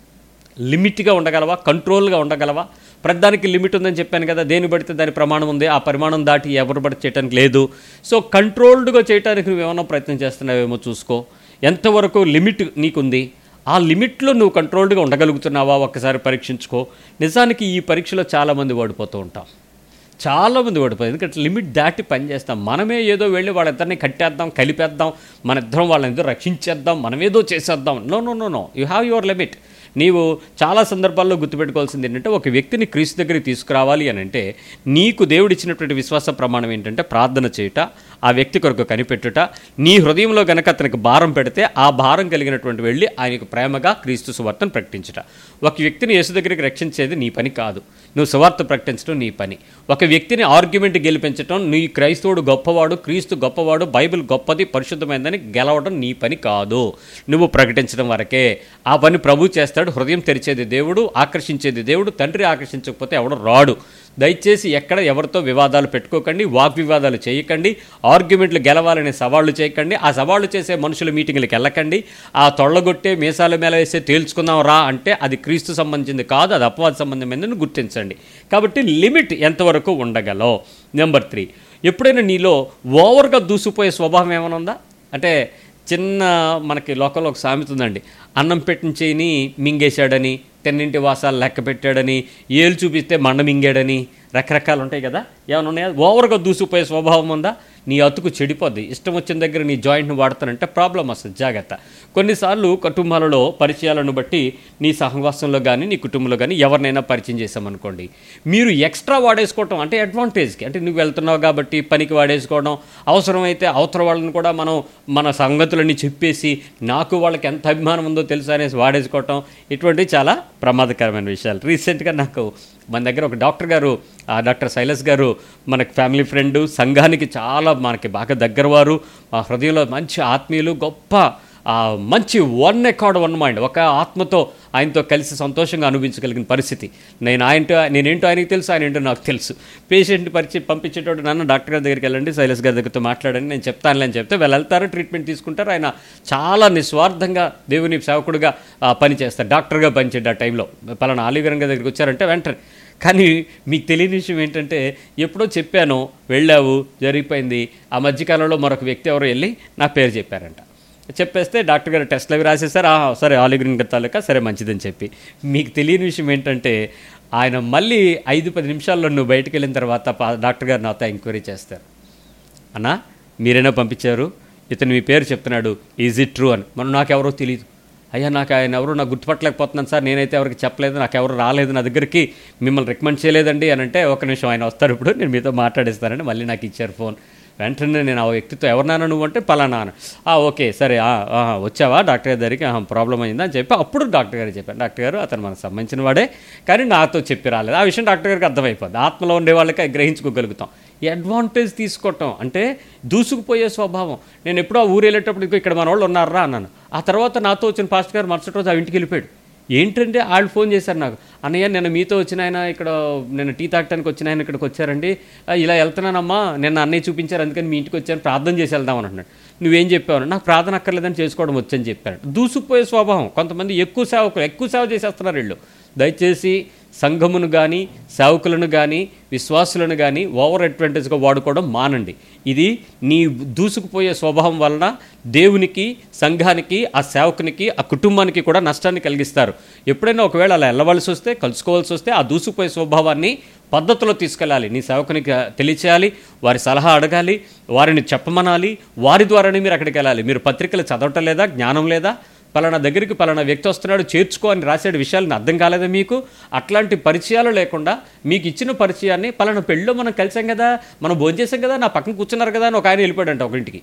లిమిట్గా ఉండగలవా కంట్రోల్గా ఉండగలవా ప్రతిదానికి లిమిట్ ఉందని చెప్పాను కదా దేని పడితే దాని ప్రమాణం ఉంది ఆ పరిమాణం దాటి ఎవరు పడితే చేయడానికి లేదు సో కంట్రోల్డ్గా చేయడానికి నువ్వు ఏమైనా ప్రయత్నం చేస్తున్నావేమో చూసుకో ఎంతవరకు లిమిట్ నీకుంది ఆ లిమిట్లో నువ్వు కంట్రోల్డ్గా ఉండగలుగుతున్నావా ఒక్కసారి పరీక్షించుకో నిజానికి ఈ పరీక్షలో చాలామంది ఓడిపోతూ ఉంటాం చాలా మంది ఓడిపోయింది ఎందుకంటే లిమిట్ దాటి పనిచేస్తాం మనమే ఏదో వెళ్ళి వాళ్ళిద్దరిని కట్టేద్దాం కలిపేద్దాం మన ఇద్దరం వాళ్ళని రక్షించేద్దాం మనం ఏదో చేసేద్దాం no no no no you have your limit నీవు చాలా సందర్భాల్లో గుర్తుపెట్టుకోవాల్సింది ఏంటంటే ఒక వ్యక్తిని క్రీస్తు దగ్గరికి తీసుకురావాలి అని అంటే నీకు దేవుడిచ్చినటువంటి విశ్వాస ప్రమాణం ఏంటంటే ప్రార్థన చేయుట ఆ వ్యక్తి కొరకు కనిపెట్టుట నీ హృదయంలో గనక అతనికి భారం పెడితే ఆ భారం కలిగినటువంటి వెళ్ళి ఆయనకు ప్రేమగా క్రీస్తు సువార్తను ప్రకటించుట ఒక వ్యక్తిని యేసు దగ్గరికి రక్షించేది నీ పని కాదు నువ్వు సువార్త ప్రకటించడం నీ పని ఒక వ్యక్తిని ఆర్గ్యుమెంట్ గెలిపించడం నీ క్రైస్తవుడు గొప్పవాడు క్రీస్తు గొప్పవాడు బైబిల్ గొప్పది పరిశుద్ధమైందని గెలవడం నీ పని కాదు నువ్వు ప్రకటించడం వరకే ఆ పని ప్రభు చేస్తాడు హృదయం తెరిచేది దేవుడు ఆకర్షించేది దేవుడు తండ్రి ఆకర్షించకపోతే ఎవడు రాడు దయచేసి ఎక్కడ ఎవరితో వివాదాలు పెట్టుకోకండి వాగ్వివాదాలు చేయకండి ఆర్గ్యుమెంట్లు గెలవాలనే సవాళ్లు చేయకండి ఆ సవాళ్లు చేసే మనుషుల మీటింగ్లకు వెళ్ళకండి ఆ తొళ్ళగొట్టే మీసాల మేల వేసే తేల్చుకుందాం రా అంటే అది క్రీస్తు సంబంధించింది కాదు అది అపవాద సంబంధమైందని గుర్తించండి కాబట్టి లిమిట్ ఎంతవరకు ఉండగలవు నెంబర్ త్రీ ఎప్పుడైనా నీలో ఓవర్గా దూసిపోయే స్వభావం ఏమైనా ఉందా అంటే చిన్న మనకి లోకంలో ఒక సామెత ఉందండి అన్నం పెట్టిన చేయిని మింగేశాడని తెన్నింటి వాసాలు లెక్క పెట్టాడని ఏలు చూపిస్తే మండ మింగాడని రకరకాలు ఉంటాయి కదా ఏమైనా ఉన్నాయా ఓవర్గా దూసిపోయే స్వభావం ఉందా నీ అతుకు చెడిపోద్ది ఇష్టం వచ్చిన దగ్గర నీ జాయింట్ని వాడతానంటే ప్రాబ్లం వస్తుంది జాగ్రత్త కొన్నిసార్లు కుటుంబాలలో పరిచయాలను బట్టి నీ సహవాసంలో కానీ నీ కుటుంబంలో కానీ ఎవరినైనా పరిచయం చేసామనుకోండి మీరు ఎక్స్ట్రా వాడేసుకోవటం అంటే అడ్వాంటేజ్కి అంటే నువ్వు వెళ్తున్నావు కాబట్టి పనికి వాడేసుకోవడం అవసరమైతే అవతల వాళ్ళని కూడా మనం మన సంగతులన్నీ చెప్పేసి నాకు వాళ్ళకి ఎంత అభిమానం ఉందో తెలుసు అనేసి వాడేసుకోవటం ఇటువంటివి చాలా ప్రమాదకరమైన విషయాలు రీసెంట్గా నాకు మన దగ్గర ఒక డాక్టర్ గారు ఆ డాక్టర్ శైలస్ గారు మనకి ఫ్యామిలీ ఫ్రెండ్ సంఘానికి చాలా మనకి బాగా దగ్గరవారు మా హృదయంలో మంచి ఆత్మీయులు గొప్ప ఆ మంచి వన్ ఎకార్డ్ వన్ మైండ్ ఒక ఆత్మతో ఆయనతో కలిసి సంతోషంగా అనుభవించగలిగిన పరిస్థితి నేను ఆయనతో నేనేంటో ఆయనకి తెలుసు ఆయన ఏంటో నాకు తెలుసు పేషెంట్ పరిచి పంపించేటప్పుడు నన్ను డాక్టర్ గారి దగ్గరికి వెళ్ళండి శైలస్ గారి దగ్గరతో మాట్లాడండి నేను చెప్తానులే అని చెప్తే వాళ్ళు వెళ్తారు ట్రీట్మెంట్ తీసుకుంటారు ఆయన చాలా నిస్వార్థంగా దేవుని సేవకుడుగా ఆ, పనిచేస్తారు డాక్టర్గా పనిచేయండి ఆ టైంలో పలానా ఆలివరం గారి దగ్గరికి వచ్చారంటే వెంటనే కానీ మీకు తెలియని విషయం ఏంటంటే ఎప్పుడో చెప్పాను వెళ్ళావు జరిగిపోయింది ఆ మధ్యకాలంలో మరొక వ్యక్తి ఎవరో వెళ్ళి నా పేరు చెప్పారంట చెప్పేస్తే డాక్టర్ గారు టెస్ట్లు అవి రాసేసారు "ఆ, సరే ఆలిగ్రీన్ తాలూకా సరే మంచిదని చెప్పి మీకు తెలియని విషయం ఏంటంటే ఆయన మళ్ళీ ఐదు పది నిమిషాల్లో నువ్వు బయటికి వెళ్ళిన తర్వాత పా- డాక్టర్ గారు నాతో ఎంక్వైరీ చేస్తారు అన్నా మీరైనా పంపించారు ఇతను మీ పేరు చెప్తున్నాడు ఈజ్ ఇట్ ట్రూ అని మనం నాకెవరో తెలియదు అయ్యా నాకు ఆయన ఎవరు నాకు గుర్తుపట్టలేకపోతున్నాను సార్ నేనైతే ఎవరికి చెప్పలేదు నాకు ఎవరు రాలేదు నా దగ్గరికి మిమ్మల్ని రికమెండ్ చేయలేదండి అని అంటే ఒక నిమిషం ఆయన వస్తారు ఇప్పుడు నేను మీతో మాట్లాడిస్తానని మళ్ళీ నాకు ఇచ్చారు ఫోన్ వెంటనే నేను ఆ వ్యక్తితో ఎవరినానా నువ్వు అంటే పలానా అని. "ఆ, ఓకే సరే ఆ, ఆహా, వచ్చావా డాక్టర్ గారి దగ్గరికి ఆహా, ప్రాబ్లం అయిందా అని చెప్పి అప్పుడు డాక్టర్ గారికి చెప్పాను డాక్టర్ గారు అతను మనకు సంబంధించిన వాడే కానీ నాతో చెప్పి రాలేదు ఆ విషయం డాక్టర్ గారికి అర్థమైపోద్ది ఆత్మలో ఉండే వాళ్ళకి అది గ్రహించుకోగలుగుతాం ఈ అడ్వాంటేజ్ తీసుకోవటం అంటే దూసుకుపోయే స్వభావం నేను ఎప్పుడో ఆ ఊరు వెళ్ళేటప్పుడు "ఇదిగో ఇక్కడ మన వాళ్ళు ఉన్నారా అన్నాను ఆ తర్వాత నాతో వచ్చిన పాస్టర్ గారు మరుసటి రోజు ఆ ఇంటికి వెళ్ళిపోయాడు ఏంటంటే వాళ్ళు ఫోన్ చేశారు నాకు అన్నయ్య నిన్న మీతో వచ్చిన ఆయన ఇక్కడ నేను టీ తాగటానికి వచ్చిన ఆయన ఇక్కడికి వచ్చారండి "ఆ, ఇలా వెళ్తున్నానమ్మా నిన్న అన్నయ్య చూపించారు అందుకని మీ ఇంటికి వచ్చాను ప్రార్థన చేసి వెళ్దాం అని అంటున్నాడు నువ్వేం చెప్పావు నాకు ప్రార్థన అక్కర్లేదని చేసుకోవడం వచ్చని చెప్పారు దూసుకుపోయే స్వభావం కొంతమంది ఎక్కువ సేవకులు ఎక్కువ సేవ చేసేస్తున్నారు వీళ్ళు దయచేసి సంఘమును కానీ సేవకులను కానీ విశ్వాసులను కానీ ఓవర్ అడ్వాంటేజ్గా వాడుకోవడం మానండి ఇది నీ దూసుకుపోయే స్వభావం వలన దేవునికి సంఘానికి ఆ సేవకునికి ఆ కుటుంబానికి కూడా నష్టాన్ని కలిగిస్తారు ఎప్పుడైనా ఒకవేళ అలా వెళ్ళవలసి వస్తే కలుసుకోవాల్సి వస్తే ఆ దూసుకుపోయే స్వభావాన్ని పద్ధతిలో తీసుకెళ్ళాలి నీ సేవకునికి తెలియచేయాలి వారి సలహా అడగాలి వారిని చెప్పమనాలి వారి ద్వారానే మీరు అక్కడికి వెళ్ళాలి మీరు పత్రికలు చదవటం లేదా జ్ఞానం లేదా పలానా దగ్గరికి పలానా వ్యక్తి వస్తున్నాడు చేర్చుకో అని రాసాడు విషయాలను అర్థం కాలేదా మీకు అట్లాంటి పరిచయాలు లేకుండా మీకు ఇచ్చిన పరిచయాన్ని పలానా పెళ్ళిలో మనం కలిసాం కదా మనం భోజనం చేసాం కదా నా పక్కన కూర్చున్నారు కదా అని ఒక ఆయన వెళ్ళిపోయాడంట ఒక ఇంటికి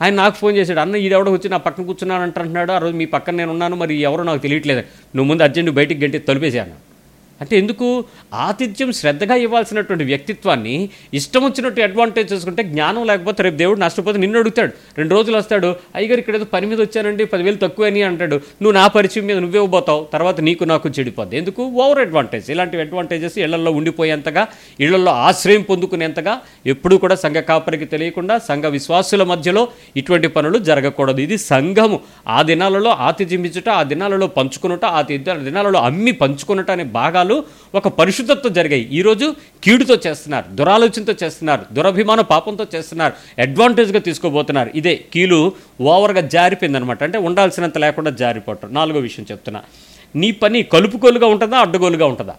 ఆయన నాకు ఫోన్ చేశాడు అన్న ఈడెవడో వచ్చి నా పక్కన కూర్చున్నాను అంటున్నాడు ఆ రోజు మీ పక్కన నేను ఉన్నాను మరి ఎవరో నాకు తెలియట్లేదు నువ్వు ముందు అర్జెంట్ బయటికి గంటి తొలిపేశాను అంటే ఎందుకు ఆతిథ్యం శ్రద్ధగా ఇవ్వాల్సినటువంటి వ్యక్తిత్వాన్ని ఇష్టం వచ్చినట్టు అడ్వాంటేజ్ చేసుకుంటే జ్ఞానం లేకపోతే రేపు దేవుడు నష్టపోతే నిన్ను అడుగుతాడు రెండు రోజులు వస్తాడు అయ్యగారు ఇక్కడ ఏదో పని మీద వచ్చానండి పదివేలు తక్కువ అని అంటాడు నువ్వు నా పరిచయం మీద నువ్వే పోతావు తర్వాత నీకు నాకు చెడిపోద్ది ఎందుకు ఓవర్ అడ్వాంటేజ్ ఇలాంటి అడ్వాంటేజెస్ ఇళ్లలో ఉండిపోయేంతగా ఇళ్లలో ఆశ్రయం పొందుకునేంతగా ఎప్పుడూ కూడా సంఘ కాపరికి తెలియకుండా సంఘ విశ్వాసుల మధ్యలో ఇటువంటి పనులు జరగకూడదు ఇది సంఘము ఆ దినాలలో ఆతిథ్యం ఇచ్చుట ఆ దినాలలో పంచుకునుట ఆ ది- దినాలలో అమ్మి పంచుకునుట అనే భాగాలు ఒక పరిశుద్ధతతో జరిగాయి ఈరోజు కీడుతో చేస్తున్నారు దురాలోచనతో చేస్తున్నారు దురభిమాన పాపంతో చేస్తున్నారు అడ్వాంటేజ్గా తీసుకోబోతున్నారు ఇదే కీలు ఓవర్గా జారిపోయిందనమాట అంటే ఉండాల్సినంత లేకుండా జారిపోవటం నాలుగో విషయం చెప్తున్నా నీ పని కలుపుకోలుగా ఉంటుందా అడ్డగోలుగా ఉంటుందా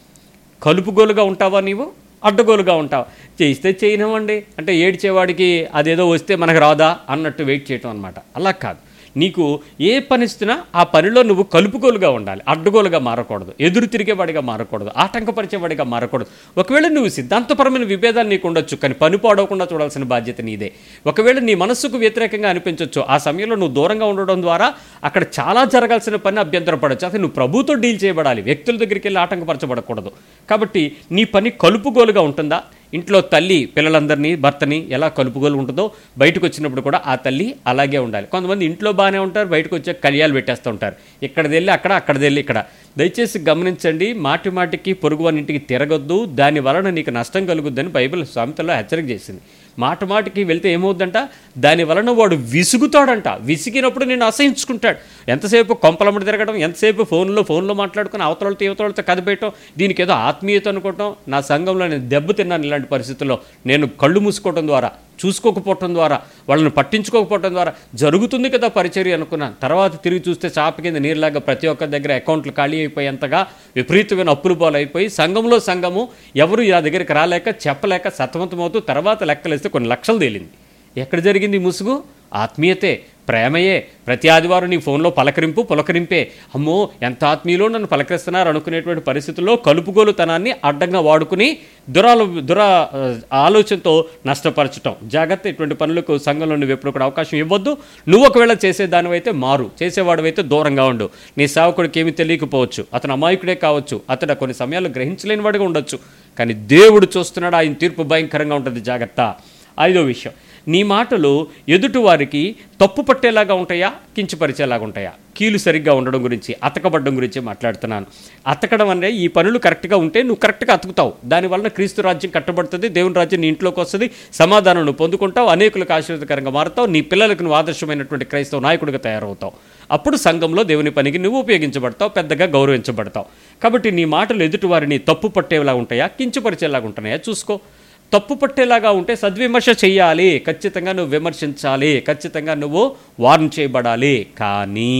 కలుపుగోలుగా ఉంటావా నీవు అడ్డగోలుగా ఉంటావా చేయిస్తే చేయనివ్వండి అంటే ఏడ్చేవాడికి అదేదో వస్తే మనకు రాదా అన్నట్టు వెయిట్ చేయటం అనమాట అలా కాదు నీకు ఏ పని ఇస్తున్నా ఆ పనిలో నువ్వు కలుపుకోలుగా ఉండాలి అడ్డగోలుగా మారకూడదు ఎదురు తిరిగేవాడిగా మారకూడదు ఆటంకపరిచేవాడిగా మారకూడదు ఒకవేళ నువ్వు సిద్ధాంతపరమైన విభేదాలు నీకు ఉండొచ్చు కానీ పని పాడవకుండా చూడాల్సిన బాధ్యత నీదే ఒకవేళ నీ మనస్సుకు వ్యతిరేకంగా అనిపించవచ్చు ఆ సమయంలో నువ్వు దూరంగా ఉండడం ద్వారా అక్కడ చాలా జరగాల్సిన పని అభ్యంతరపడచ్చు అసలు నువ్వు ప్రభుతో డీల్ చేయబడాలి వ్యక్తుల దగ్గరికి వెళ్ళి ఆటంకపరచబడకూడదు కాబట్టి నీ పని కలుపుగోలుగా ఉంటుందా ఇంట్లో తల్లి పిల్లలందరినీ భర్తని ఎలా కలుపుగోలు ఉంటుందో బయటకు వచ్చినప్పుడు కూడా ఆ తల్లి అలాగే ఉండాలి కొంతమంది ఇంట్లో బాగానే ఉంటారు బయటకు వచ్చే కళ్యాలు పెట్టేస్తూ ఉంటారు ఇక్కడది వెళ్ళి అక్కడ అక్కడది వెళ్ళి ఇక్కడ దయచేసి గమనించండి మాటి మాటికి పొరుగు వాని ఇంటికి తిరగొద్దు దాని వలన నీకు నష్టం కలుగుద్దని బైబిల్ సామెతలో హెచ్చరిక చేసింది మాట మాటికి వెళ్తే ఏమవుద్దంట దాని వలన వాడు విసుగుతాడంట విసిగినప్పుడు నేను అసహించుకుంటాడు ఎంతసేపు కొంపలమ్మడి తిరగడం ఎంతసేపు ఫోన్లో ఫోన్లో మాట్లాడుకుని అవతలతో యువతలతో కదిపేయటం దీనికి ఏదో ఆత్మీయత అనుకోవటం నా సంఘంలో నేను దెబ్బతిన్నాను ఇలాంటి పరిస్థితుల్లో నేను కళ్ళు మూసుకోవటం ద్వారా చూసుకోకపోవటం ద్వారా వాళ్ళని పట్టించుకోకపోవటం ద్వారా జరుగుతుంది కదా పరిచర్య అనుకున్నాను తర్వాత తిరిగి చూస్తే చాప కింద నీరులాగా ప్రతి ఒక్క దగ్గర అకౌంట్లు ఖాళీ అయిపోయేంతగా విపరీతమైన అప్పులు పాలైపోయి సంఘంలో సంఘము ఎవరు నా దగ్గరికి రాలేక చెప్పలేక సతమతమవుతూ తర్వాత లెక్కలేస్తే కొన్ని లక్షలు తేలింది ఎక్కడ జరిగింది ఈ ముసుగు ఆత్మీయతే ప్రేమయే ప్రతి ఆదివారం నీ ఫోన్లో పలకరింపు పులకరింపే అమ్మో ఎంత ఆత్మీయులో నన్ను పలకరిస్తున్నారు అనుకునేటువంటి పరిస్థితుల్లో కలుపుగోలుతనాన్ని అడ్డంగా వాడుకుని దురాలో దుర ఆ, ఆలోచనతో నష్టపరచటం జాగ్రత్త ఇటువంటి పనులకు సంఘంలో నువ్వు ఎప్పుడు కూడా అవకాశం ఇవ్వద్దు నువ్వు ఒకవేళ చేసేదానివైతే మారు చేసేవాడివైతే దూరంగా ఉండు నీ సేవకుడికి ఏమీ తెలియకపోవచ్చు అతను అమాయకుడే కావచ్చు అతడు కొన్ని సమయాల్లో గ్రహించలేని వాడిగా ఉండొచ్చు కానీ దేవుడు చూస్తున్నాడు ఆయన తీర్పు భయంకరంగా ఉంటుంది జాగ్రత్త ఐదో విషయం నీ మాటలు ఎదుటివారికి తప్పు పట్టేలాగా ఉంటాయా కించపరిచేలాగా ఉంటాయా కీలు సరిగ్గా ఉండడం గురించి అతకబడ్డం గురించి మాట్లాడుతున్నాను అతకడం అంటే ఈ పనులు కరెక్ట్గా ఉంటే నువ్వు కరెక్ట్గా అతుకుతావు దానివల్ల క్రీస్తు రాజ్యం కట్టబడుతుంది దేవుని రాజ్యం నీ ఇంట్లోకి వస్తుంది సమాధానం నువ్వు పొందుకుంటావు అనేకులకు ఆశీర్వదకరంగా మారుతావు నీ పిల్లలకు నువ్వు ఆదర్శమైనటువంటి క్రైస్తవ నాయకుడిగా తయారవుతావు అప్పుడు సంఘంలో దేవుని పనికి నువ్వు ఉపయోగించబడతావు పెద్దగా గౌరవించబడతావు కాబట్టి నీ మాటలు ఎదుటివారిని తప్పు పట్టేలా ఉంటాయా కించపరిచేలాగా ఉంటాయా చూసుకో తప్పు పట్టేలాగా ఉంటే సద్విమర్శ చేయాలి ఖచ్చితంగా నువ్వు విమర్శించాలి ఖచ్చితంగా నువ్వు వార్న్ చేయబడాలి కానీ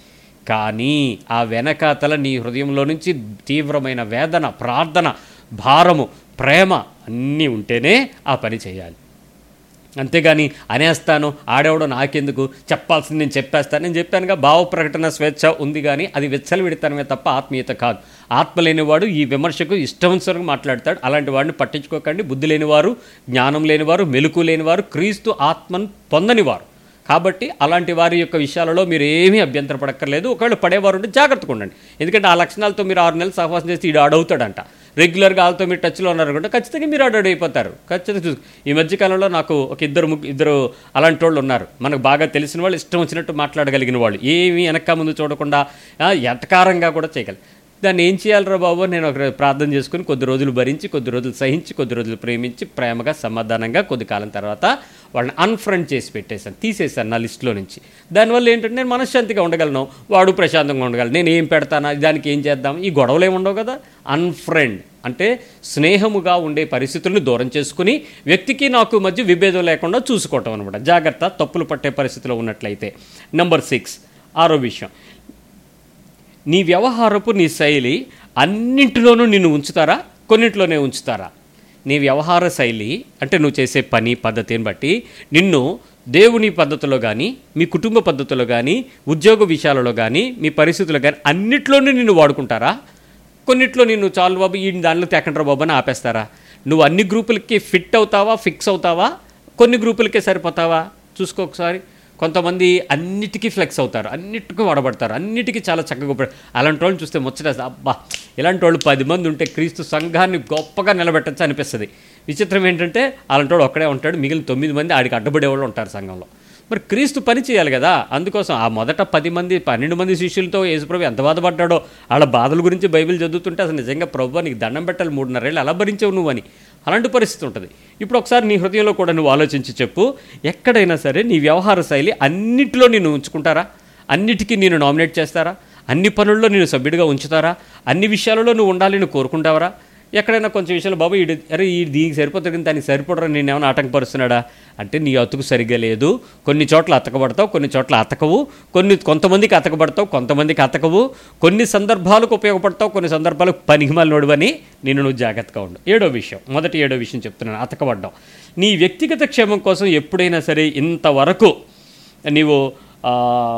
కానీ ఆ వెనకాతల నీ హృదయంలో నుంచి తీవ్రమైన వేదన ప్రార్థన భారము ప్రేమ అన్నీ ఉంటేనే ఆ పని చేయాలి అంతేగాని అనేస్తాను ఆడేవడో నాకెందుకు చెప్పాల్సింది నేను చెప్పేస్తాను నేను చెప్పానుగా భావ ప్రకటన స్వేచ్ఛ ఉంది కానీ అది విచ్చలవిడితనమే తప్ప ఆత్మీయత కాదు ఆత్మ లేనివాడు ఈ విమర్శకు ఇష్టమనుసరంగా మాట్లాడతాడు అలాంటి వాడిని పట్టించుకోకండి బుద్ధి లేనివారు జ్ఞానం లేనివారు మెలకు లేనివారు క్రీస్తు ఆత్మను పొందనివారు కాబట్టి అలాంటి వారి యొక్క విషయాలలో మీరు ఏమీ అభ్యంతరపడక్కర్లేదు ఒకవేళ పడేవారు ఉంటే జాగ్రత్తగా ఉండండి ఎందుకంటే ఆ లక్షణాలతో మీరు ఆరు నెలలు సహవాసం చేసి ఈడు ఆడవుతాడంట రెగ్యులర్గా వాళ్ళతో మీరు టచ్లో ఉన్నారనుకుంటే ఖచ్చితంగా మీరు ఆడాడు అయిపోతారు ఖచ్చితంగా చూసు ఈ మధ్యకాలంలో నాకు ఒక ఇద్దరు ముగ్గు ఇద్దరు అలాంటి వాళ్ళు ఉన్నారు మనకు బాగా తెలిసిన వాళ్ళు ఇష్టం వచ్చినట్టు మాట్లాడగలిగిన వాళ్ళు ఏమీ వెనక ముందు చూడకుండా ఆ, ఎటకారంగా కూడా చేయగలరు దాన్ని ఏం చేయాలరా బాబు నేను ఒక ప్రార్థన చేసుకుని కొద్ది రోజులు భరించి కొద్ది రోజులు సహించి కొద్ది రోజులు ప్రేమించి ప్రేమగా సమాధానంగా కొద్ది కాలం తర్వాత వాళ్ళని అన్ఫ్రెండ్ చేసి పెట్టేశాను తీసేశాను నా లిస్టులో నుంచి దానివల్ల ఏంటంటే నేను మనశ్శాంతిగా ఉండగలను వాడు ప్రశాంతంగా ఉండగలను నేను ఏం పెడతానా దానికి ఏం చేద్దాం ఈ గొడవలు ఏమి ఉండవు కదా అన్ఫ్రెండ్ అంటే స్నేహముగా ఉండే పరిస్థితులను దూరం చేసుకుని వ్యక్తికి నాకు మధ్య విభేదం లేకుండా చూసుకోవటం అనమాట జాగ్రత్త తప్పులు పట్టే పరిస్థితిలో ఉన్నట్లయితే నెంబర్ సిక్స్ ఆరో విషయం నీ వ్యవహారపు నీ శైలి అన్నింటిలోనూ నిన్ను ఉంచుతారా కొన్నింటిలోనే ఉంచుతారా నీ వ్యవహార శైలి అంటే నువ్వు చేసే పని పద్ధతిని బట్టి నిన్ను దేవుని పద్ధతిలో కానీ మీ కుటుంబ పద్ధతిలో కానీ ఉద్యోగ విషయాలలో కానీ మీ పరిస్థితుల్లో కానీ అన్నిట్లోనూ నిన్ను వాడుకుంటారా కొన్నిట్లో నిన్ను చాలు బాబు ఈ దానిలో తెకండ్రా బాబు అని ఆపేస్తారా నువ్వు అన్ని గ్రూపులకి ఫిట్ అవుతావా ఫిక్స్ అవుతావా కొన్ని గ్రూపులకే సరిపోతావా చూసుకో ఒకసారి కొంతమంది అన్నిటికీ ఫ్లెక్స్ అవుతారు అన్నిటికీ వాడబడతారు అన్నిటికీ చాలా చక్కగా ఉపయోగ అలాంటి వాళ్ళని చూస్తే ముచ్చట అబ్బా ఇలాంటి వాళ్ళు పది మంది ఉంటే క్రీస్తు సంఘాన్ని గొప్పగా నిలబెట్టచ్చు అనిపిస్తుంది విచిత్రం ఏంటంటే అలాంటి వాడు ఒక్కడే ఉంటాడు మిగిలిన తొమ్మిది మంది ఆడికి అడ్డపడే వాళ్ళు ఉంటారు సంఘంలో మరి క్రీస్తు పని చేయాలి కదా అందుకోసం ఆ మొదట పది మంది పన్నెండు మంది శిష్యులతో యేసుప్రభు ఎంత బాధపడ్డాడో వాళ్ళ బాధల గురించి బైబిల్ చదువుతుంటే అసలు నిజంగా ప్రభు నీకు దండం పెట్టాలి మూడున్నరేళ్ళు అలా భరించావు నువ్వు అని అలాంటి పరిస్థితి ఉంటుంది ఇప్పుడు ఒకసారి నీ హృదయంలో కూడా నువ్వు ఆలోచించి చెప్పు ఎక్కడైనా సరే నీ వ్యవహార శైలి అన్నిటిలో నేను ఉంచుకుంటారా అన్నిటికీ నేను నామినేట్ చేస్తారా అన్ని పనుల్లో నేను సభ్యుడిగా ఉంచుతారా అన్ని విషయాలలో నువ్వు ఉండాలని కోరుకుంటావరా ఎక్కడైనా కొంచెం విషయాలు బాబు ఈడు అరే ఈ దీనికి సరిపోతుంది కానీ దానికి సరిపడరా నేను ఏమైనా ఆటంకపరుస్తున్నాడా అంటే నీ అతుకు సరిగ్గా లేదు కొన్ని చోట్ల అతకబడతావు కొన్ని చోట్ల అతకవు కొన్ని కొంతమందికి అతకబడతావు కొంతమందికి అతకవు కొన్ని సందర్భాలకు ఉపయోగపడతావు కొన్ని సందర్భాలకు పనికిమాలి నడువని నేను నువ్వు జాగ్రత్తగా ఉండు ఏడో విషయం మొదటి ఏడో విషయం చెప్తున్నాను అతకబడ్డం నీ వ్యక్తిగత క్షేమం కోసం ఎప్పుడైనా సరే ఇంతవరకు నీవు ఆ,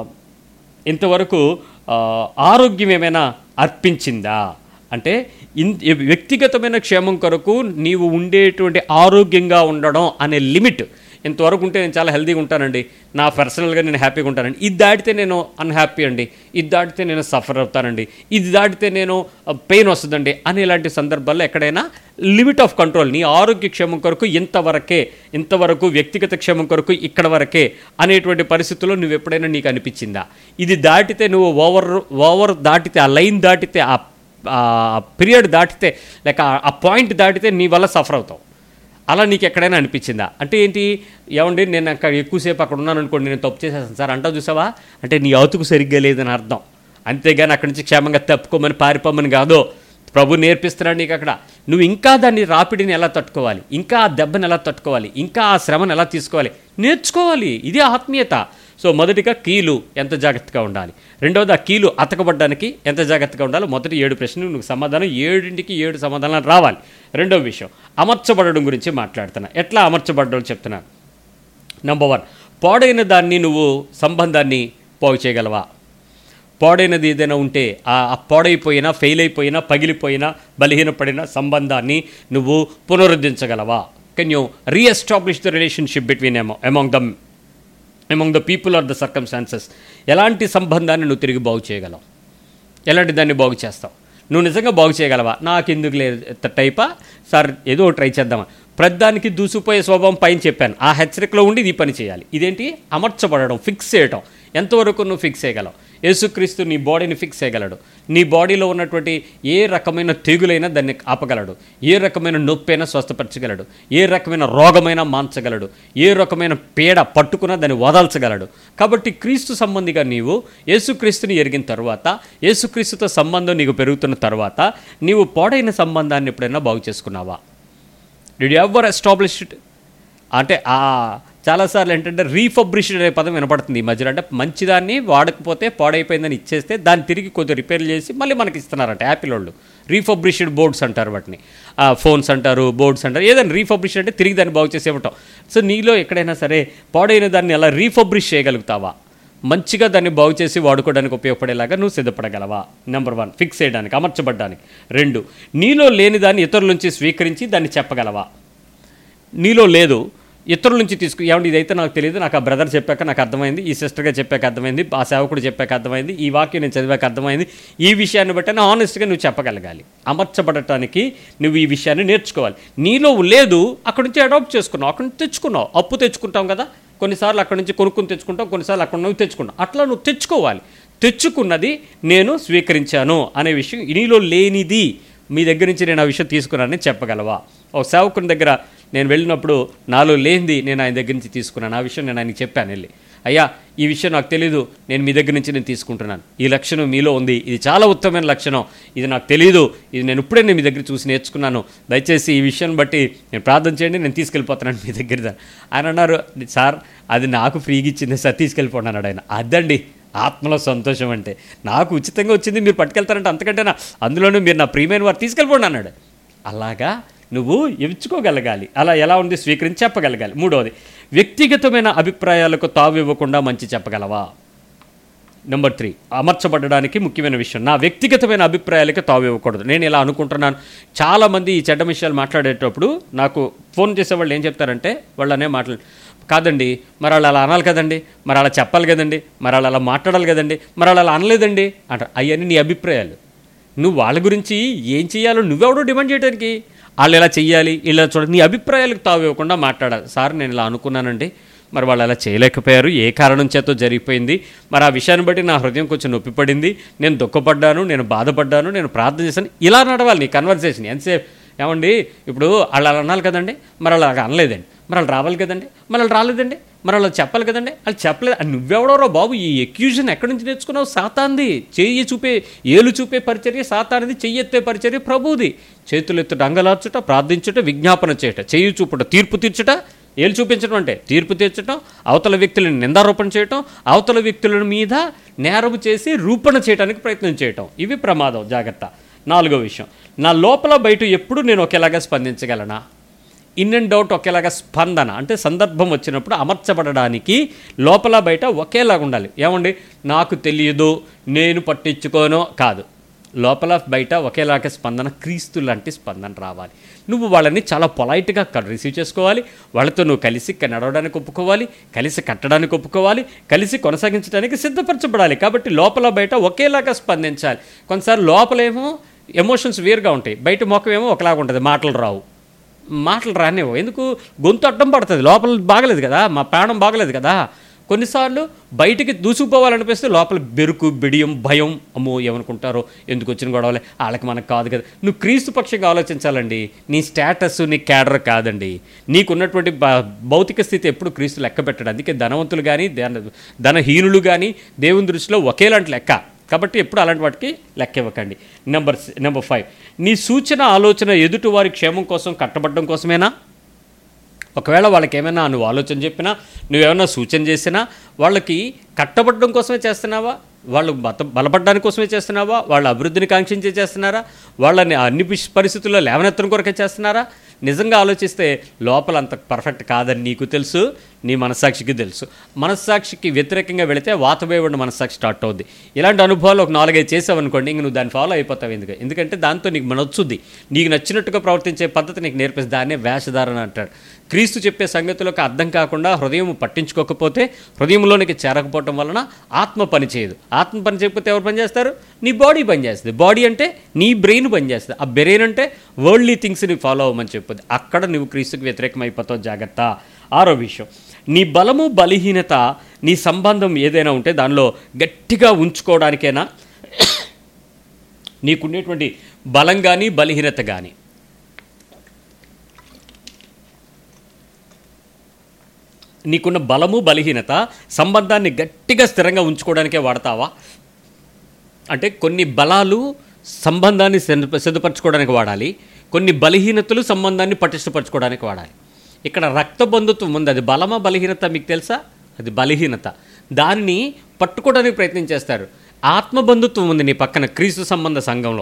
ఇంతవరకు ఆ, ఆరోగ్యం ఏమైనా అర్పించిందా అంటే ఇన్ వ్యక్తిగతమైన క్షేమం కొరకు నీవు ఉండేటువంటి ఆరోగ్యంగా ఉండడం అనే లిమిట్ ఇంతవరకు ఉంటే నేను చాలా హెల్తీగా ఉంటానండి నా పర్సనల్గా నేను హ్యాపీగా ఉంటానండి ఇది దాటితే నేను అన్హ్యాపీ అండి ఇది దాటితే నేను సఫర్ అవుతానండి ఇది దాటితే నేను పెయిన్ వస్తుందండి అని ఇలాంటి సందర్భాల్లో ఎక్కడైనా లిమిట్ ఆఫ్ కంట్రోల్ నీ ఆరోగ్య క్షేమం కొరకు ఇంతవరకే ఇంతవరకు వ్యక్తిగత క్షేమం కొరకు ఇక్కడ వరకే అనేటువంటి పరిస్థితుల్లో నువ్వు ఎప్పుడైనా నీకు అనిపించిందా ఇది దాటితే నువ్వు ఓవర్ ఓవర్ దాటితే ఆ లైన్ దాటితే ఆ ఆ పీరియడ్ దాటితే లేక ఆ- ఆ పాయింట్ దాటితే నీ వల్ల సఫర్ అవుతావు అలా నీకు ఎక్కడైనా అనిపించిందా అంటే ఏంటి ఏమండి నేను అక్కడ ఎక్కువసేపు అక్కడ ఉన్నాను అనుకోండి నేను తప్పు చేసేస్తాను సార్ అంటావు చూసావా అంటే నీ అతుకు సరిగ్గా లేదని అర్థం అంతేగాని అక్కడి నుంచి క్షేమంగా తప్పుకోమని పారిపోమని కాదు ప్రభు నేర్పిస్తున్నాడు నీకు అక్కడ నువ్వు ఇంకా దాన్ని రాపిడిని ఎలా తట్టుకోవాలి ఇంకా ఆ దెబ్బని ఎలా తట్టుకోవాలి ఇంకా ఆ శ్రమను ఎలా తీసుకోవాలి నేర్చుకోవాలి ఇది ఆత్మీయత సో మొదటిగా కీలు ఎంత జాగ్రత్తగా ఉండాలి రెండవది ఆ కీలు అతకబడ్డానికి ఎంత జాగ్రత్తగా ఉండాలో మొదటి ఏడు ప్రశ్నలు నువ్వు సమాధానం ఏడింటికి ఏడు సమాధానాలు రావాలి రెండవ విషయం అమర్చబడడం గురించి మాట్లాడుతున్నా ఎట్లా అమర్చబడడం చెప్తున్నాను నెంబర్ వన్ పాడైన దాన్ని నువ్వు సంబంధాన్ని పోగు చేయగలవా పాడైనది ఏదైనా ఉంటే ఆ ఆ పాడైపోయినా ఫెయిల్ అయిపోయినా పగిలిపోయినా బలహీనపడిన సంబంధాన్ని నువ్వు పునరుద్ధరించగలవా can you reestablish the relationship between among among them among the people or the circumstances ఎలాంటి సంబంధాన్ని నువ్వు తిరిగి బాగు చేయగలవు ఎలాంటి దాన్ని బాగు చేస్తావు నువ్వు నిజంగా బాగు చేయగలవా నాకు ఎందుకు లేదు టైపా సార్ ఏదో ఒకటి ట్రై చేద్దామా ప్రతిదానికి దూసిపోయే స్వభావం పైన చెప్పాను ఆ హెచ్చరికలో ఉండి ఇది పని చేయాలి ఇదేంటి అమర్చబడడం ఫిక్స్ చేయడం ఎంతవరకు నువ్వు ఫిక్స్ చేయగలవు యేసుక్రీస్తు నీ బాడీని ఫిక్స్ చేయగలడు నీ బాడీలో ఉన్నటువంటి ఏ రకమైన తెగులైనా దాన్ని ఆపగలడు ఏ రకమైన నొప్పైనా స్వస్థపరచగలడు ఏ రకమైన రోగమైనా మాన్చగలడు ఏ రకమైన పీడ పట్టుకున్నా దాన్ని వదల్చగలడు కాబట్టి క్రీస్తు సంబంధిగా నీవు యేసుక్రీస్తుని ఎరిగిన తర్వాత యేసుక్రీస్తుతో సంబంధం నీకు పెరుగుతున్న తర్వాత నీవు పాడైన సంబంధాన్ని ఎప్పుడైనా బాగు చేసుకున్నావా డిడ్ ఎవర్ ఎస్టాబ్లిష్డ్ అంటే ఆ చాలాసార్లు ఏంటంటే రీఫబ్రిష్డ్ అనే పదం వినపడుతుంది ఈ మధ్యలో అంటే మంచిదాన్ని వాడకపోతే పాడైపోయిందని ఇచ్చేస్తే దాన్ని తిరిగి కొద్దిగా రిపేర్ చేసి మళ్ళీ మనకి ఇస్తున్నారంట యాపిల్ వాళ్ళు రీఫబ్రిష్డ్ బోర్డ్స్ అంటారు వాటిని ఫోన్స్ అంటారు బోర్డ్స్ అంటారు ఏదైనా రీఫబ్రిష్డ్ అంటే తిరిగి దాన్ని బాగు చేసి ఇవ్వటం సో నీలో ఎక్కడైనా సరే పాడైన దాన్ని ఎలా రీఫబ్రిష్ చేయగలుగుతావా మంచిగా దాన్ని బాగు చేసి వాడుకోవడానికి ఉపయోగపడేలాగా నువ్వు సిద్ధపడగలవా నెంబర్ వన్ ఫిక్స్ చేయడానికి అమర్చబడ్డానికి రెండు నీలో లేని దాన్ని ఇతరుల నుంచి స్వీకరించి దాన్ని చెప్పగలవా నీలో లేదు ఇతరుల నుంచి తీసుకు ఏమంటే ఇదైతే నాకు తెలియదు నాకు ఆ బ్రదర్ చెప్పాక నాకు అర్థమైంది ఈ సిస్టర్గా చెప్పాక అర్థమైంది ఆ సేవకుడు చెప్పాక అర్థమైంది ఈ వాక్యం నేను చదివాక అర్థమైంది ఈ విషయాన్ని బట్టి ఆనెస్ట్గా నువ్వు చెప్పగలగాలి అమర్చబడటానికి నువ్వు ఈ విషయాన్ని నేర్చుకోవాలి నీలో లేదు అక్కడి నుంచి అడాప్ట్ చేసుకున్నావు అక్కడి నుంచి తెచ్చుకున్నావు అప్పు తెచ్చుకుంటాం కదా కొన్నిసార్లు అక్కడి నుంచి కొనుక్కుని తెచ్చుకుంటాం కొన్నిసార్లు అక్కడ నువ్వు తెచ్చుకుంటావు అట్లా నువ్వు తెచ్చుకోవాలి తెచ్చుకున్నది నేను స్వీకరించాను అనే విషయం నీలో లేనిది మీ దగ్గర నుంచి నేను ఆ విషయం తీసుకున్నానని చెప్పగలవా ఓ సేవకుని దగ్గర నేను వెళ్ళినప్పుడు నాలో లేనిది నేను ఆయన దగ్గర నుంచి తీసుకున్నాను ఆ విషయం నేను ఆయనకి చెప్పాను వెళ్ళి అయ్యా ఈ విషయం నాకు తెలీదు నేను మీ దగ్గర నుంచి నేను తీసుకుంటున్నాను ఈ లక్షణం మీలో ఉంది ఇది చాలా ఉత్తమమైన లక్షణం ఇది నాకు తెలియదు ఇది నేను ఇప్పుడే నేను మీ దగ్గర చూసి నేర్చుకున్నాను దయచేసి ఈ విషయం బట్టి నేను ప్రార్థన చేయండి నేను తీసుకెళ్ళిపోతున్నాను మీ దగ్గర దాన్ని." ఆయన అన్నారు సార్ అది నాకు ఫ్రీగా ఇచ్చింది సార్ తీసుకెళ్ళిపోండి అన్నాడు ఆయన అదండి ఆత్మలో సంతోషం అంటే నాకు ఉచితంగా వచ్చింది మీరు పట్టుకెళ్తారంటే అంతకంటే నా అందులోనూ మీరు నా ప్రియమైన వారు తీసుకెళ్ళిపోండి అన్నాడు అలాగా నువ్వు ఎంచుకోగలగాలి అలా ఎలా ఉంది స్వీకరించి చెప్పగలగాలి మూడవది వ్యక్తిగతమైన అభిప్రాయాలకు తావు ఇవ్వకుండా మంచి చెప్పగలవా నెంబర్ త్రీ అమర్చబడడానికి ముఖ్యమైన విషయం నా వ్యక్తిగతమైన అభిప్రాయాలకి తావు ఇవ్వకూడదు నేను ఇలా అనుకుంటున్నాను చాలామంది ఈ చెడ్డ విషయాలు మాట్లాడేటప్పుడు నాకు ఫోన్ చేసేవాళ్ళు ఏం చెప్తారంటే వాళ్ళనే మాట్లాడు కాదండి మరి వాళ్ళు అలా అనాలి కదండి మరి అలా చెప్పాలి కదండి మరి వాళ్ళు అలా మాట్లాడాలి కదండి మరి వాళ్ళు అలా అనలేదండి అంటారు అవన్నీ నీ అభిప్రాయాలు నువ్వు వాళ్ళ గురించి ఏం చేయాలో నువ్వెవడో డిమాండ్ చేయడానికి వాళ్ళు ఇలా చెయ్యాలి ఇలా చూడ నీ అభిప్రాయాలకు తావు ఇవ్వకుండా మాట్లాడాలి సార్ నేను ఇలా అనుకున్నానండి మరి వాళ్ళు అలా చేయలేకపోయారు ఏ కారణం చేతో జరిగిపోయింది మరి ఆ విషయాన్ని బట్టి నా హృదయం కొంచెం నొప్పి పడింది నేను దుఃఖపడ్డాను నేను బాధపడ్డాను నేను ప్రార్థన చేశాను ఇలా నడవాలి నీ కన్వర్సేషన్ ఎంతసేపు ఏమండి ఇప్పుడు వాళ్ళు అలా అనాలి కదండి మరి అలా అనలేదండి మరి వాళ్ళు రావాలి కదండి మరి వాళ్ళు రాలేదండి మరి వాళ్ళు చెప్పాలి కదండి వాళ్ళు చెప్పలేదు అది నువ్వెవడోరో బాబు ఈ ఎక్యూజన్ ఎక్కడి నుంచి నేర్చుకున్నావు సాతాంది చెయ్యి చూపే ఏలు చూపే పరిచర్య సాతానిది చెయ్యెత్తే పరిచర్య ప్రభుది చేతులు ఎత్తుట అంగలార్చుట ప్రార్థించుట విజ్ఞాపన చేయట చెయ్యి చూపుట తీర్పు తీర్చుట ఏలు చూపించడం అంటే తీర్పు తీర్చడం అవతల వ్యక్తులను నిందారోపణ చేయటం అవతల వ్యక్తుల మీద నేరము చేసి రూపణ చేయడానికి ప్రయత్నం చేయటం ఇవి ప్రమాదం జాగ్రత్త నాలుగో విషయం నా లోపల బయట ఎప్పుడు నేను ఒకేలాగా స్పందించగలనా ఇన్ అండ్ అవుట్ ఒకేలాగా స్పందన అంటే సందర్భం వచ్చినప్పుడు అమర్చబడడానికి లోపల బయట ఒకేలాగా ఉండాలి ఏమండి నాకు తెలియదు నేను పట్టించుకోను కాదు లోపల బయట ఒకేలాగా స్పందన క్రీస్తు లాంటి స్పందన రావాలి నువ్వు వాళ్ళని చాలా పొలైట్గా రిసీవ్ చేసుకోవాలి వాళ్ళతో నువ్వు కలిసి క- నడవడానికి ఒప్పుకోవాలి కలిసి కట్టడానికి ఒప్పుకోవాలి కలిసి కొనసాగించడానికి సిద్ధపరచబడాలి కాబట్టి లోపల బయట ఒకేలాగా స్పందించాలి కొన్నిసార్లు లోపలేమో ఎమోషన్స్ వేరుగా ఉంటాయి బయట ముఖం ఏమో ఒకలాగా ఉంటుంది మాటలు రావు మాటలు రానివ్వు ఎందుకు గొంతు అడ్డం పడుతుంది లోపల బాగలేదు కదా మా ప్రాణం బాగలేదు కదా కొన్నిసార్లు బయటికి దూసుకుపోవాలనిపిస్తే లోపల బెరుకు బిడియం భయం అమ్మో ఏమనుకుంటారో ఎందుకు వచ్చిన గొడవలే వాళ్ళకి మనకు కాదు కదా నువ్వు క్రీస్తు పక్షంగా ఆలోచించాలండి నీ స్టేటస్ నీ క్యాడర్ కాదండి నీకున్నటువంటి బ- భౌతిక స్థితి ఎప్పుడు క్రీస్తు లెక్క పెట్టడు అందుకే ధనవంతులు కానీ ధన ధనహీనులు కానీ దేవుని దృష్టిలో ఒకేలాంటి లెక్క కాబట్టి ఎప్పుడు అలాంటి వాటికి లెక్క ఇవ్వకండి నెంబర్ నెంబర్ ఫైవ్ నీ సూచన ఆలోచన ఎదుటి వారి క్షేమం కోసం కట్టబడడం కోసమేనా ఒకవేళ వాళ్ళకి ఏమైనా నువ్వు ఆలోచన చెప్పినా నువ్వేమైనా సూచన చేసినా వాళ్ళకి కట్టబడడం కోసమే చేస్తున్నావా వాళ్ళు బత బలపడడానికి కోసమే చేస్తున్నావా వాళ్ళ అభివృద్ధిని కాంక్షించే చేస్తున్నారా వాళ్ళని అన్ని పిష్- పరిస్థితుల్లో లేవనెత్తడం కొరకే చేస్తున్నారా నిజంగా ఆలోచిస్తే లోపల అంత పర్ఫెక్ట్ కాదని నీకు తెలుసు నీ మనస్సాక్షికి తెలుసు మనస్సాక్షికి వ్యతిరేకంగా వెళితే వాతవేవుడి మనస్సాక్షి స్టార్ట్ అవుద్ది ఇలాంటి అనుభవాలు ఒక నాలుగైదు చేసావు అనుకోండి ఇంక నువ్వు దాన్ని ఫాలో అయిపోతావు ఎందుకు ఎందుకంటే దాంతో నీకు నచ్చుద్ది నీకు నచ్చినట్టుగా ప్రవర్తించే పద్ధతి నీకు నేర్పిస్తుంది దాన్నే వేషధారణ అంటాడు క్రీస్తు చెప్పే సంగతులకు అర్థం కాకుండా హృదయం పట్టించుకోకపోతే హృదయంలోనికి చేరకపోవటం వలన ఆత్మ పని చేయదు ఆత్మ పని చేయకపోతే ఎవరు పని చేస్తారు నీ బాడీ పని చేస్తుంది బాడీ అంటే నీ బ్రెయిన్ పని చేస్తుంది ఆ బ్రెయిన్ అంటే వరల్డ్లీ థింగ్స్ని ఫాలో అవ్వమని చెప్పుద్ది అక్కడ నువ్వు క్రీస్తుకి వ్యతిరేకం అయిపోతావు జాగ్రత్త ఆరో విషయం నీ బలము బలహీనత నీ సంబంధం ఏదైనా ఉంటే దానిలో గట్టిగా ఉంచుకోవడానికైనా నీకుండేటువంటి బలం కానీ బలహీనత కానీ నీకున్న బలము బలహీనత సంబంధాన్ని గట్టిగా స్థిరంగా ఉంచుకోవడానికే వాడతావా అంటే కొన్ని బలాలు సంబంధాన్ని సిద్ధ- సిద్ధపరచుకోవడానికి వాడాలి కొన్ని బలహీనతలు సంబంధాన్ని పటిష్టపరచుకోవడానికి వాడాలి ఇక్కడ రక్త బంధుత్వం ఉంది అది బలమా బలహీనత మీకు తెలుసా అది బలహీనత దాన్ని పట్టుకోవడానికి ప్రయత్నం చేస్తారు ఆత్మ బంధుత్వం ఉంది నీ పక్కన క్రీస్తు సంబంధ సంఘంలో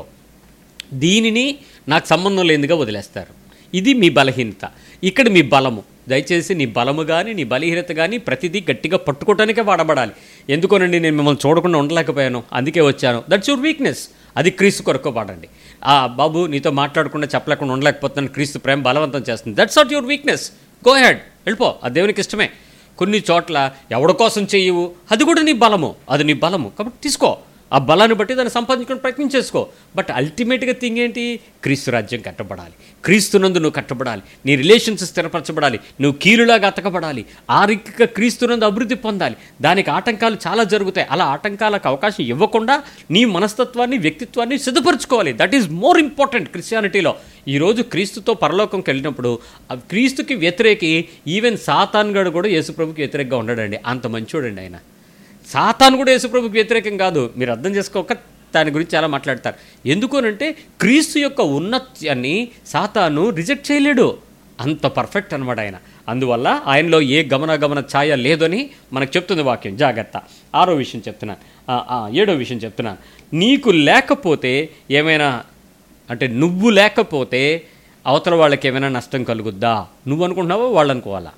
దీనిని నాకు సంబంధం లేనిదిగా వదిలేస్తారు ఇది మీ బలహీనత ఇక్కడ మీ బలము దయచేసి నీ బలము కానీ నీ బలహీనత కానీ ప్రతిదీ గట్టిగా పట్టుకోవటానికే వాడబడాలి ఎందుకోనండి నేను మిమ్మల్ని చూడకుండా ఉండలేకపోయాను అందుకే వచ్చాను దట్స్ యువర్ వీక్నెస్ అది క్రీస్తు కొరకు వాడండి ఆ బాబు నీతో మాట్లాడకుండా చెప్పలేకుండా ఉండలేకపోతున్నాను క్రీస్తు ప్రేమ బలవంతం చేస్తుంది that's not your weakness go head వెళ్ళిపో అది దేవునికి ఇష్టమే కొన్ని చోట్ల ఎవడి కోసం చెయ్యవు అది కూడా నీ బలము అది నీ బలము కాబట్టి తీసుకో ఆ బలాన్ని బట్టి దాన్ని సంపాదించుకుని ప్రయత్నం చేసుకో బట్ అల్టిమేట్గా థింగ్ ఏంటి క్రీస్తు రాజ్యం కట్టబడాలి క్రీస్తునందు నువ్వు కట్టబడాలి నీ రిలేషన్స్ స్థిరపరచబడాలి నువ్వు కీలులాగా అతకబడాలి ఆర్థిక క్రీస్తునందు అభివృద్ధి పొందాలి దానికి ఆటంకాలు చాలా జరుగుతాయి అలా ఆటంకాలకు అవకాశం ఇవ్వకుండా నీ మనస్తత్వాన్ని వ్యక్తిత్వాన్ని సిద్ధపరచుకోవాలి దట్ ఈజ్ మోర్ ఇంపార్టెంట్ క్రిస్టియానిటీలో ఈరోజు క్రీస్తుతో పరలోకంకి వెళ్ళినప్పుడు ఆ క్రీస్తుకి వ్యతిరేకి ఈవెన్ సాతాన్గాడు కూడా యేసుప్రభుకి వ్యతిరేకంగా ఉండడండి అంత మంచోడండి ఆయన సాతాను కూడా యేసుప్రభుకి వ్యతిరేకం కాదు మీరు అర్థం చేసుకోక దాని గురించి చాలా మాట్లాడతారు ఎందుకోనంటే క్రీస్తు యొక్క ఉన్నత్యాన్ని సాతాను రిజెక్ట్ చేయలేడు అంత పర్ఫెక్ట్ అనమాట ఆయన అందువల్ల ఆయనలో ఏ గమనాగమన ఛాయ లేదని మనకు చెప్తుంది వాక్యం జాగ్రత్త ఆరో విషయం చెప్తున్నాను ఆ, ఆ, ఏడో విషయం చెప్తున్నాను నీకు లేకపోతే ఏమైనా అంటే నువ్వు లేకపోతే అవతల వాళ్ళకి ఏమైనా నష్టం కలుగుద్దా నువ్వు అనుకుంటున్నావా వాళ్ళు అనుకోవాలా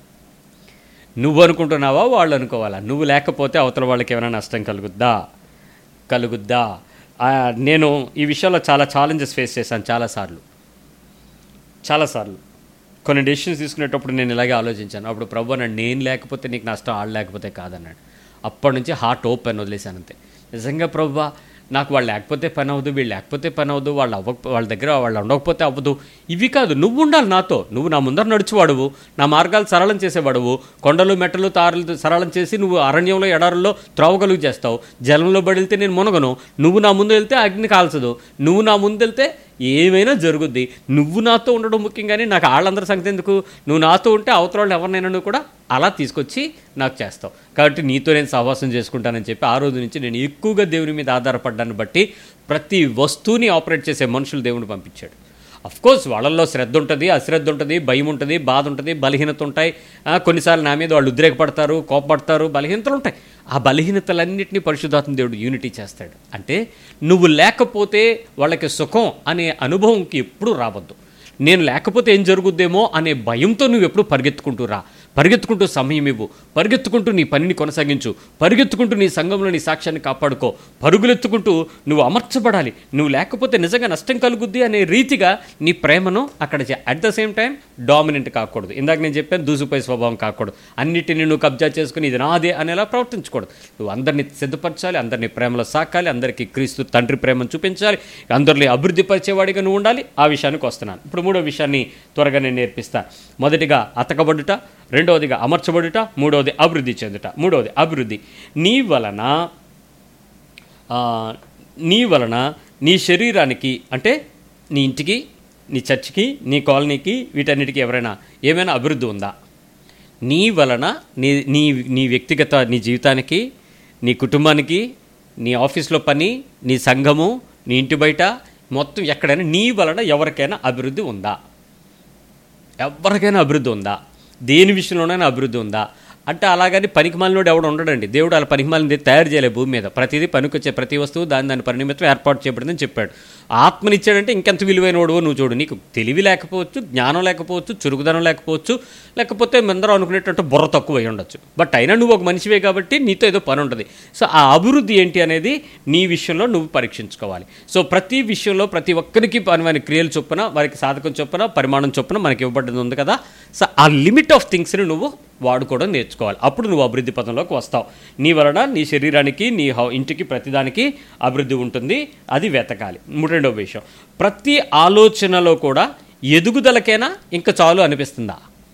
నువ్వు అనుకుంటున్నావా వాళ్ళు అనుకోవాలా నువ్వు లేకపోతే అవతల వాళ్ళకి ఏమైనా నష్టం కలుగుద్దా కలుగుద్దా ఆ, నేను ఈ విషయంలో చాలా ఛాలెంజెస్ ఫేస్ చేశాను చాలాసార్లు చాలాసార్లు కొన్ని డెసిషన్స్ తీసుకునేటప్పుడు నేను ఇలాగే ఆలోచించాను అప్పుడు ప్రభు అన్నాడు నేను లేకపోతే నీకు నష్టం ఆడు లేకపోతే కాదన్నాడు అప్పటి నుంచి హార్ట్ ఓపెన్ వదిలేశాను అంతే నిజంగా ప్రభు నాకు వాళ్ళు లేకపోతే పని అవ్వదు వీళ్ళు లేకపోతే పని అవ్వదు వాళ్ళు అవ్వక వాళ్ళ దగ్గర వాళ్ళు ఉండకపోతే అవ్వదు ఇవి కాదు నువ్వు ఉండాలి నాతో నువ్వు నా ముందర నడుచువాడువు నా మార్గాలు సరళం చేసేవాడువు కొండలు మెట్టలు తారలు సరళం చేసి నువ్వు అరణ్యంలో ఎడారుల్లో త్రోవగలుగు చేస్తావు జలంలో బడితే నేను మునగను నువ్వు నా ముందు వెళ్తే అగ్ని కాల్చదు నువ్వు నా ముందు వెళ్తే ఏమైనా జరుగుద్ది నువ్వు నాతో ఉండడం ముఖ్యం కానీ నాకు వాళ్ళందరి సంగతి ఎందుకు నువ్వు నాతో ఉంటే అవతల వాళ్ళు ఎవరినైనా నువ్వు కూడా అలా తీసుకొచ్చి నాకు చేస్తావు కాబట్టి నీతో నేను సహవాసం చేసుకుంటానని చెప్పి ఆ రోజు నుంచి నేను ఎక్కువగా దేవుని మీద ఆధారపడ్డాన్ని బట్టి ప్రతి వస్తువుని ఆపరేట్ చేసే మనుషులు దేవుని పంపించాడు అఫ్ కోర్స్ వాళ్ళల్లో శ్రద్ధ ఉంటుంది అశ్రద్ధ ఉంటుంది భయం ఉంటుంది బాధ ఉంటుంది బలహీనత ఉంటాయి ఆ, కొన్నిసార్లు నా మీద వాళ్ళు ఉద్రేకపడతారు కోపపడతారు బలహీనతలు ఉంటాయి ఆ బలహీనతలన్నింటినీ పరిశుద్ధాత్మ దేవుడు యూనిటీ చేస్తాడు అంటే నువ్వు లేకపోతే వాళ్ళకి సుఖం అనే అనుభవంకి ఎప్పుడూ రావద్దు నేను లేకపోతే ఏం జరుగుద్దేమో అనే భయంతో నువ్వు ఎప్పుడు పరిగెత్తుకుంటూ రా పరిగెత్తుకుంటూ సమయం ఇవ్వు పరిగెత్తుకుంటూ నీ పనిని కొనసాగించు పరిగెత్తుకుంటూ నీ సంఘంలో నీ సాక్ష్యాన్ని కాపాడుకో పరుగులెత్తుకుంటూ నువ్వు అమర్చబడాలి నువ్వు లేకపోతే నిజంగా నష్టం కలుగుద్ది అనే రీతిగా నీ ప్రేమను అక్కడ at the same time dominant కాకూడదు ఇందాక నేను చెప్పాను దూసుపోయే స్వభావం కాకూడదు అన్నిటిని నువ్వు కబ్జా చేసుకుని ఇది నాదే అనేలా ప్రవర్తించకూడదు నువ్వు అందరినీ సిద్ధపరచాలి అందరినీ ప్రేమలో సాకాలి అందరికీ క్రీస్తు తండ్రి ప్రేమను చూపించాలి అందరినీ అభివృద్ధి పరిచేవాడిగా నువ్వు ఉండాలి ఆ విషయానికి వస్తున్నాను ఇప్పుడు మూడో విషయాన్ని త్వరగా నేను నేర్పిస్తాను మొదటిగా అతకబడుట రెండవదిగా అమర్చబడుట మూడవది అభివృద్ధి చెందుట మూడవది అభివృద్ధి నీ వలన ఆ, నీ వలన నీ శరీరానికి అంటే నీ ఇంటికి నీ చర్చికి నీ కాలనీకి వీటన్నిటికీ ఎవరైనా ఏమైనా అభివృద్ధి ఉందా నీ వలన నీ నీ నీ వ్యక్తిగత నీ జీవితానికి నీ కుటుంబానికి నీ ఆఫీస్లో పని నీ సంఘము నీ ఇంటి బయట మొత్తం ఎక్కడైనా నీ వలన ఎవరికైనా అభివృద్ధి ఉందా ఎవరికైనా అభివృద్ధి ఉందా దేని విషయంలోనైనా అభివృద్ధి ఉందా అంటే అలాగని పనికిమాలినోడు ఎవడు ఉండడండి దేవుడు అలా పనికిమాలినది తయారు చేయలే భూమి మీద ప్రతిదీ పనికొచ్చే ప్రతి వస్తువు దాని దాని పరినిమిత్తం ఏర్పాటు చేయబడిందని చెప్పాడు ఆత్మనిచ్చాడంటే ఇంకెంత విలువైన వాడువో నువ్వు చూడు నీకు తెలివి లేకపోవచ్చు జ్ఞానం లేకపోవచ్చు చురుకుదనం లేకపోవచ్చు లేకపోతే అందరూ అనుకునేటట్టు బుర్ర తక్కువ అయి ఉండొచ్చు బట్ అయినా నువ్వు ఒక మనిషివే కాబట్టి నీతో ఏదో పని ఉంటుంది సో ఆ అభివృద్ధి ఏంటి అనేది నీ విషయంలో నువ్వు పరీక్షించుకోవాలి సో ప్రతి విషయంలో ప్రతి ఒక్కరికి పని వారి క్రియలు చొప్పున వారికి సాధకం చొప్పున పరిమాణం చొప్పున మనకి ఇవ్వబడ్డది ఉంది కదా సో ఆ లిమిట్ ఆఫ్ థింగ్స్ని నువ్వు వాడుకోవడం నేర్చుకోవాలి అప్పుడు నువ్వు అభివృద్ధి పదంలోకి వస్తావు నీ వలన నీ శరీరానికి నీ హౌ- ఇంటికి ప్రతిదానికి అభివృద్ధి ఉంటుంది అది వెతకాలి మూడు రెండవ విషయం ప్రతి ఆలోచనలో కూడా ఎదుగుదలకైనా ఇంకా చాలు అనిపిస్తుందా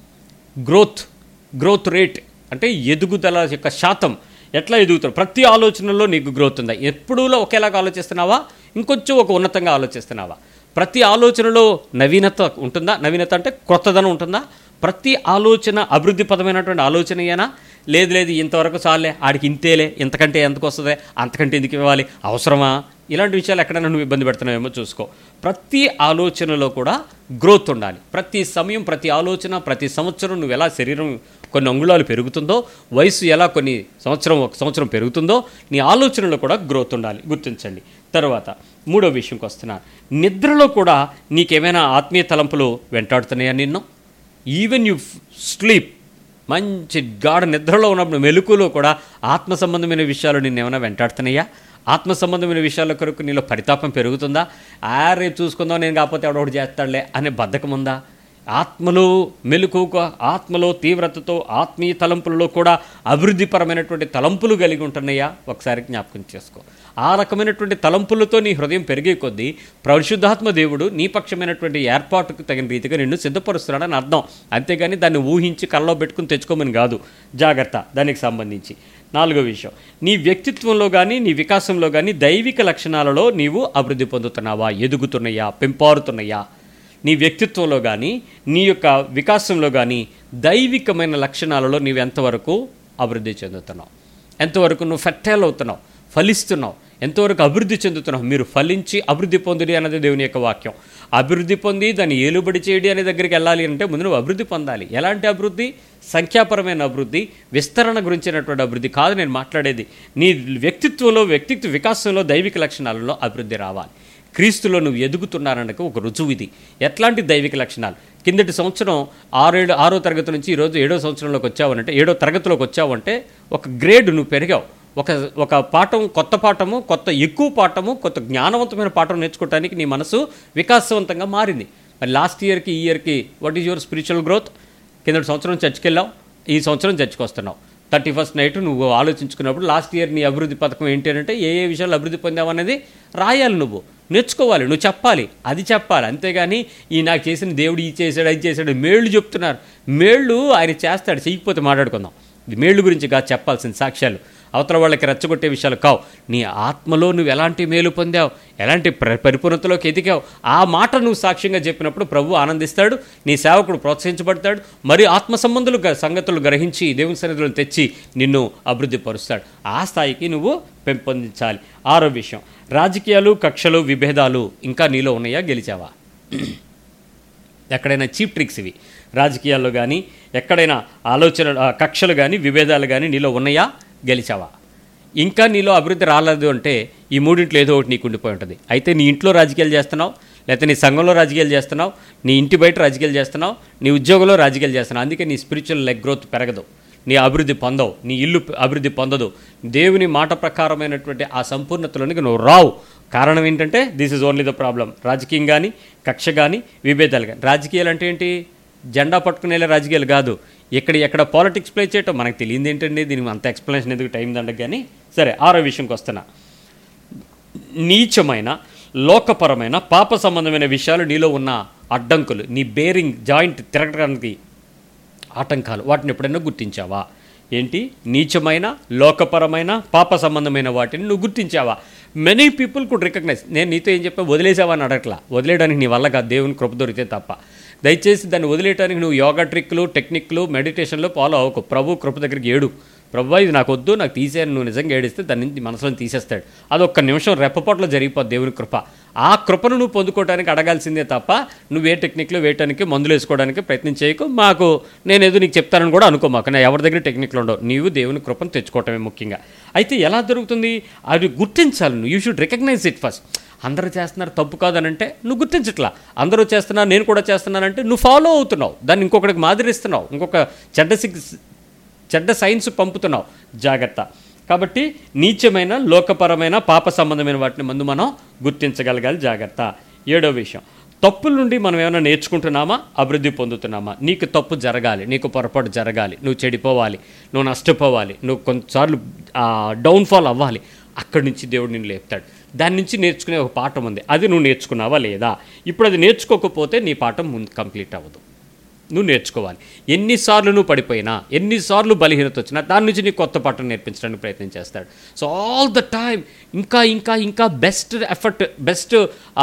గ్రోత్ గ్రోత్ రేట్ అంటే ఎదుగుదల యొక్క శాతం ఎట్లా ఎదుగుతావు ప్రతి ఆలోచనలో నీకు గ్రోత్ ఉందా ఎప్పుడూలో ఒకేలాగా ఆలోచిస్తున్నావా ఇంకొంచెం ఒక ఉన్నతంగా ఆలోచిస్తున్నావా ప్రతి ఆలోచనలో నవీనత ఉంటుందా నవీనత అంటే కొత్తదనం ఉంటుందా ప్రతి ఆలోచన అభివృద్ధి పదమైనటువంటి ఆలోచనయేనా లేదు లేదు ఇంతవరకు చాలే ఆడికి ఇంతేలే ఇంతకంటే ఎంతకు వస్తుంది అంతకంటే ఎందుకు ఇవ్వాలి అవసరమా ఇలాంటి విషయాలు ఎక్కడైనా నువ్వు ఇబ్బంది పెడుతున్నావేమో చూసుకో ప్రతి ఆలోచనలో కూడా గ్రోత్ ఉండాలి ప్రతి సమయం ప్రతి ఆలోచన ప్రతి సంవత్సరం నువ్వు ఎలా శరీరం కొన్ని అంగుళాలు పెరుగుతుందో వయసు ఎలా కొన్ని సంవత్సరం ఒక సంవత్సరం పెరుగుతుందో నీ ఆలోచనలో కూడా గ్రోత్ ఉండాలి గుర్తించండి తర్వాత మూడో విషయంకి వస్తున్నా నిద్రలో కూడా నీకేమైనా ఆత్మీయ తలంపులు వెంటాడుతున్నాయా నిన్ను ఈవెన్ యు స్లీప్ మంచి గాఢ నిద్రలో ఉన్నప్పుడు మెలకులో కూడా ఆత్మ సంబంధమైన విషయాలు నిన్ను ఏమైనా వెంటాడుతున్నాయా ఆత్మ సంబంధమైన విషయాల కొరకు నీలో పరితాపం పెరుగుతుందా ఆ రేపు చూసుకుందాం నేను కాకపోతే ఎవడొకటి చేస్తాడులే అనే బద్ధకం ఉందా ఆత్మలో మెలకు ఆత్మలో తీవ్రతతో ఆత్మీయ తలంపులలో కూడా అభివృద్ధిపరమైనటువంటి తలంపులు కలిగి ఉంటున్నాయా ఒకసారి జ్ఞాపకం చేసుకో ఆ రకమైనటువంటి తలంపులతో నీ హృదయం పెరిగే కొద్దీ పరిశుద్ధాత్మ దేవుడు నీ పక్షమైనటువంటి ఏర్పాటుకు తగిన రీతిగా నిన్ను సిద్ధపరుస్తున్నాడని అర్థం అంతేగాని దాన్ని ఊహించి కళ్ళలో పెట్టుకుని తెచ్చుకోమని కాదు జాగ్రత్త దానికి సంబంధించి నాలుగో విషయం నీ వ్యక్తిత్వంలో కానీ నీ వికాసంలో కానీ దైవిక లక్షణాలలో నీవు అభివృద్ధి పొందుతున్నావా ఎదుగుతున్నాయా పెంపారుతున్నాయా నీ వ్యక్తిత్వంలో కానీ నీ యొక్క వికాసంలో కానీ దైవికమైన లక్షణాలలో నీవు ఎంతవరకు అభివృద్ధి చెందుతున్నావు ఎంతవరకు నువ్వు ఫెర్టైల్ అవుతున్నావు ఫలిస్తున్నావు ఎంతవరకు అభివృద్ధి చెందుతున్నావు మీరు ఫలించి అభివృద్ధి పొందుడి అన్నది దేవుని యొక్క వాక్యం అభివృద్ధి పొంది దాన్ని ఏలుబడి చేయడి అనే దగ్గరికి వెళ్ళాలి అంటే ముందు నువ్వు అభివృద్ధి పొందాలి ఎలాంటి అభివృద్ధి సంఖ్యాపరమైన అభివృద్ధి విస్తరణ గురించినటువంటి అభివృద్ధి కాదు నేను మాట్లాడేది నీ వ్యక్తిత్వంలో వ్యక్తిత్వ వికాసంలో దైవిక లక్షణాలలో అభివృద్ధి రావాలి క్రీస్తులో నువ్వు ఎదుగుతున్నారనకు ఒక రుజువు ఇది ఎట్లాంటి దైవిక లక్షణాలు కిందటి సంవత్సరం ఆరేడు ఆరో తరగతి నుంచి ఈరోజు ఏడో సంవత్సరంలోకి వచ్చావనంటే ఏడో తరగతిలోకి వచ్చావంటే ఒక గ్రేడ్ నువ్వు పెరిగావు ఒక ఒక పాఠం కొత్త పాఠము కొత్త ఎక్కువ పాఠము కొత్త జ్ఞానవంతమైన పాఠం నేర్చుకోవడానికి నీ మనసు వికాసవంతంగా మారింది మరి లాస్ట్ ఇయర్కి ఈ ఇయర్కి what is your spiritual growth కింద సంవత్సరం చర్చికి వెళ్ళావు ఈ సంవత్సరం చర్చికి వస్తున్నావు థర్టీ ఫస్ట్ నైట్ నువ్వు ఆలోచించుకున్నప్పుడు లాస్ట్ ఇయర్ నీ అభివృద్ధి పథకం ఏంటి అంటే ఏ ఏ విషయాలు అభివృద్ధి పొందావు అనేది రాయాలి నువ్వు నేర్చుకోవాలి నువ్వు చెప్పాలి అది చెప్పాలి అంతేగాని ఈ నాకు చేసిన దేవుడు ఈ చేశాడు అది చేశాడు మేళ్ళు చెప్తున్నారు మేళ్ళు ఆయన చేస్తాడు చెయ్యకపోతే మాట్లాడుకుందాం ఇది మేళ్ళు గురించి కాదు చెప్పాల్సిన సాక్ష్యాలు అవతల వాళ్ళకి రెచ్చగొట్టే విషయాలు కావు నీ ఆత్మలో నువ్వు ఎలాంటి మేలు పొందావు ఎలాంటి ప్ర- పరిపూర్ణతలోకి ఎదిగావు ఆ మాట నువ్వు సాక్ష్యంగా చెప్పినప్పుడు ప్రభు ఆనందిస్తాడు నీ సేవకుడు ప్రోత్సహించబడతాడు మరి ఆత్మ సంబంధులు గ- సంగతులు గ్రహించి దేవుని సన్నిధిలో తెచ్చి నిన్ను అభివృద్ధి పరుస్తాడు ఆ స్థాయికి నువ్వు పెంపొందించాలి ఆరో విషయం రాజకీయాలు కక్షలు విభేదాలు ఇంకా నీలో ఉన్నాయా గెలిచావా ఎక్కడైనా చీప్ ట్రిక్స్ ఇవి రాజకీయాల్లో కానీ ఎక్కడైనా ఆలోచన ఆ, కక్షలు కానీ విభేదాలు కానీ నీలో ఉన్నాయా గెలిచావా ఇంకా నీలో అభివృద్ధి రాలేదు అంటే ఈ మూడింట్లో ఏదో ఒకటి నీకు ఉండిపోయి ఉంటుంది అయితే నీ ఇంట్లో రాజకీయాలు చేస్తున్నావు లేకపోతే నీ సంఘంలో రాజకీయాలు చేస్తున్నావు నీ ఇంటి బయట రాజకీయాలు చేస్తున్నావు నీ ఉద్యోగంలో రాజకీయాలు చేస్తున్నావు అందుకే నీ స్పిరిచువల్ లెగ్ గ్రోత్ పెరగదు నీ అభివృద్ధి పొందవు నీ ఇల్లు అభివృద్ధి పొందదు దేవుని మాట ప్రకారమైనటువంటి ఆ సంపూర్ణతలోనికి నువ్వు రావు కారణం ఏంటంటే this is only the problem రాజకీయం కానీ కక్ష కానీ విభేదాలు కానీ రాజకీయాలు అంటే ఏంటి జెండా పట్టుకునేలా రాజకీయాలు కాదు ఇక్కడ ఎక్కడ పాలిటిక్స్ ప్లే చేయటం మనకు తెలియదు ఏంటండి దీనికి అంత ఎక్స్ప్లెనేషన్ ఎందుకు టైం దండకు కానీ సరే ఆరో విషయంకి వస్తున్నా నీచమైన లోకపరమైన పాప సంబంధమైన విషయాలు నీలో ఉన్న అడ్డంకులు నీ బేరింగ్ జాయింట్ తిరగడానికి ఆటంకాలు వాటిని ఎప్పుడైనా గుర్తించావా ఏంటి నీచమైన లోకపరమైన పాప సంబంధమైన వాటిని నువ్వు గుర్తించావా మెనీ పీపుల్ కుడ్ రికగ్నైజ్ నేను నీతో ఏం చెప్పా వదిలేసావా అని అడగట్లా వదిలేయడానికి నీ వల్ల కాదు దేవుని కృప దొరికితే తప్ప దయచేసి దాన్ని వదిలేయడానికి నువ్వు యోగా ట్రిక్లు టెక్నిక్లు మెడిటేషన్లో ఫాలో అవ్వకు ప్రభు కృప దగ్గరికి ఏడు ప్రభు ఇది నాకు వద్దు నాకు తీసేయని నువ్వు నిజంగా ఏడిస్తే దాని నుంచి మనసులో తీసేస్తాడు అది ఒక్క నిమిషం రెప్పపాట్లో జరిగిపోద్ది దేవుని కృప ఆ కృపను నువ్వు పొందుకోవడానికి అడగాల్సిందే తప్ప నువ్వు ఏ టెక్నిక్లో వేయటానికి మందులు వేసుకోవడానికి ప్రయత్నం చేయకు మాకు నేను ఏదో నీకు చెప్తానని కూడా అనుకో మాకు నా ఎవరి దగ్గర టెక్నిక్లు ఉండవు నీవు దేవుని కృపను తెచ్చుకోవటమే ముఖ్యంగా అయితే ఎలా దొరుకుతుంది అది గుర్తించాలి నువ్వు you should recognise it first అందరూ చేస్తున్నారు తప్పు కాదనంటే నువ్వు గుర్తించట్లా అందరూ చేస్తున్నారు నేను కూడా చేస్తున్నానంటే నువ్వు ఫాలో అవుతున్నావు దాన్ని ఇంకొకటికి మాదిరిస్తున్నావు ఇంకొక చెడ్డ సిగ్ చెడ్డ సైన్స్ పంపుతున్నావు జాగ్రత్త కాబట్టి నీచమైన లోకపరమైన పాప సంబంధమైన వాటిని ముందు మనం గుర్తించగలగాలి జాగ్రత్త ఏడో విషయం తప్పుల నుండి మనం ఏమైనా నేర్చుకుంటున్నామా అభివృద్ధి పొందుతున్నామా నీకు తప్పు జరగాలి నీకు పొరపాటు జరగాలి నువ్వు చెడిపోవాలి నువ్వు నష్టపోవాలి నువ్వు కొన్నిసార్లు డౌన్ఫాల్ అవ్వాలి అక్కడి నుంచి దేవుడు నిన్ను లేపుతాడు దాని నుంచి నేర్చుకునే ఒక పాఠం ఉంది అది నువ్వు నేర్చుకున్నావా లేదా ఇప్పుడు అది నేర్చుకోకపోతే నీ పాఠం ముందు కంప్లీట్ అవ్వదు నువ్వు నేర్చుకోవాలి ఎన్నిసార్లు నువ్వు పడిపోయినా ఎన్నిసార్లు బలహీనత వచ్చినా దాని నుంచి నీకు కొత్త పాఠం నేర్పించడానికి ప్రయత్నం చేస్తాడు సో ఆల్ ద టైమ్ ఇంకా ఇంకా ఇంకా best effort best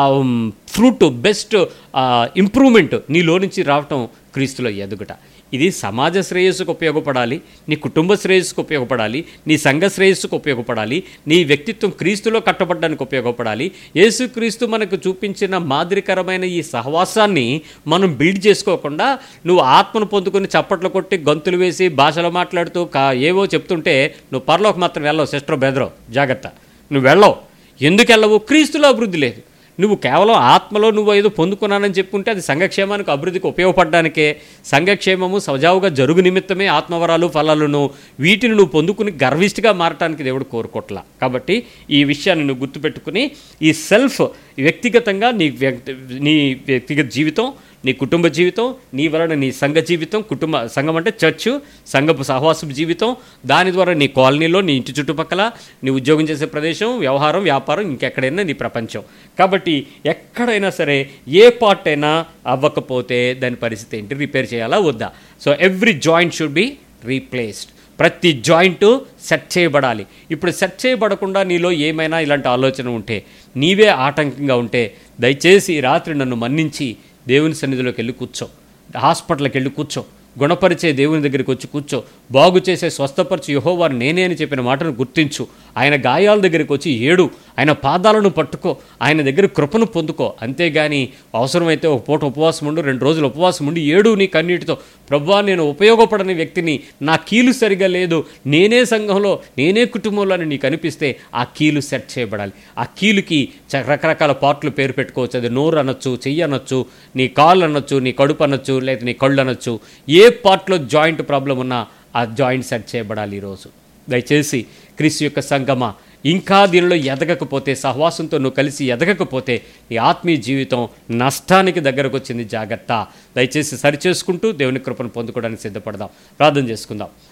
fruit best improvement నీలో నుంచి రావటం క్రీస్తులో ఎదుగుట ఇది సమాజ శ్రేయస్సుకు ఉపయోగపడాలి నీ కుటుంబ శ్రేయస్సుకు ఉపయోగపడాలి నీ సంఘ శ్రేయస్సుకు ఉపయోగపడాలి నీ వ్యక్తిత్వం క్రీస్తులో కట్టబడడానికి ఉపయోగపడాలి యేసుక్రీస్తు మనకు చూపించిన మాదిరికరమైన ఈ సహవాసాన్ని మనం బిల్డ్ చేసుకోకుండా నువ్వు ఆత్మను పొందుకొని చప్పట్లు కొట్టి గంతులు వేసి భాషలు మాట్లాడుతూ కా ఏవో చెప్తుంటే నువ్వు పరలోకి మాత్రం వెళ్ళవు సిస్టర్ బెదరో జాగ్రత్త నువ్వు వెళ్ళవు ఎందుకు వెళ్ళవు క్రీస్తులో అభివృద్ధి లేదు నువ్వు కేవలం ఆత్మలో నువ్వు ఏదో పొందుకున్నానని చెప్పుకుంటే అది సంఘక్షేమానికి అభివృద్ధికి ఉపయోగపడడానికే సంఘక్షేమము సజావుగా జరుగు నిమిత్తమే ఆత్మవరాలు ఫలాలను వీటిని నువ్వు పొందుకుని గర్విష్టిగా మారటానికి దేవుడు కోరుకోట్లా కాబట్టి ఈ విషయాన్ని నువ్వు గుర్తుపెట్టుకుని ఈ సెల్ఫ్ వ్యక్తిగతంగా నీ వ్యక్తి నీ వ్యక్తిగత జీవితం నీ కుటుంబ జీవితం నీ వలన నీ సంఘ జీవితం కుటుంబ సంఘం అంటే చర్చ్ సంఘపు సహవాసపు జీవితం దాని ద్వారా నీ కాలనీలో నీ ఇంటి చుట్టుపక్కల నీ ఉద్యోగం చేసే ప్రదేశం వ్యవహారం వ్యాపారం ఇంకెక్కడైనా నీ ప్రపంచం కాబట్టి ఎక్కడైనా సరే ఏ పార్ట్ అయినా అవ్వకపోతే దాని పరిస్థితి ఏంటి రిపేర్ చేయాలా వద్దా so every joint should be replaced ప్రతి జాయింట్ సెట్ చేయబడాలి ఇప్పుడు సెట్ చేయబడకుండా నీలో ఏమైనా ఇలాంటి ఆలోచన ఉంటే నీవే ఆటంకంగా ఉంటే దయచేసి ఈ రాత్రి నన్ను మన్నించి దేవుని సన్నిధిలోకి వెళ్ళి కూర్చో హాస్పిటల్కి వెళ్ళి కూర్చో గుణపరిచే దేవుని దగ్గరికి వచ్చి కూర్చో బాగు చేసే స్వస్థపరిచి యహోవారు నేనే అని చెప్పిన మాటను గుర్తించు ఆయన గాయాల దగ్గరికి వచ్చి ఏడు ఆయన పాదాలను పట్టుకో ఆయన దగ్గర కృపను పొందుకో అంతేగాని అవసరమైతే ఒక పూట ఉపవాసం ఉండు రెండు రోజులు ఉపవాసం ఉండి ఏడు నీ కన్నీటితో ప్రభా నేను ఉపయోగపడని వ్యక్తిని నా కీలు సరిగా లేదు నేనే సంఘంలో నేనే కుటుంబంలో అని నీకు అనిపిస్తే ఆ కీలు సెట్ చేయబడాలి ఆ కీలుకి చ- రకరకాల పార్ట్లు పేరు పెట్టుకోవచ్చు అది నోరు అనొచ్చు చెయ్యి అనొచ్చు నీ కాళ్ళు అనొచ్చు నీ కడుపు అనొచ్చు లేదా నీ కళ్ళు అనొచ్చు ఏ పార్ట్లో జాయింట్ ప్రాబ్లం ఉన్నా ఆ జాయింట్ సెట్ చేయబడాలి ఈరోజు దయచేసి క్రీస్తు యొక్క సంగమా ఇంకా దీనిలో ఎదగకపోతే సహవాసంతో నువ్వు కలిసి ఎదగకపోతే నీ ఆత్మీయ జీవితం నష్టానికి దగ్గరకు వచ్చింది జాగ్రత్త దయచేసి సరిచేసుకుంటూ దేవుని కృపను పొందుకోవడానికి సిద్ధపడదాం ప్రార్థన చేసుకుందాం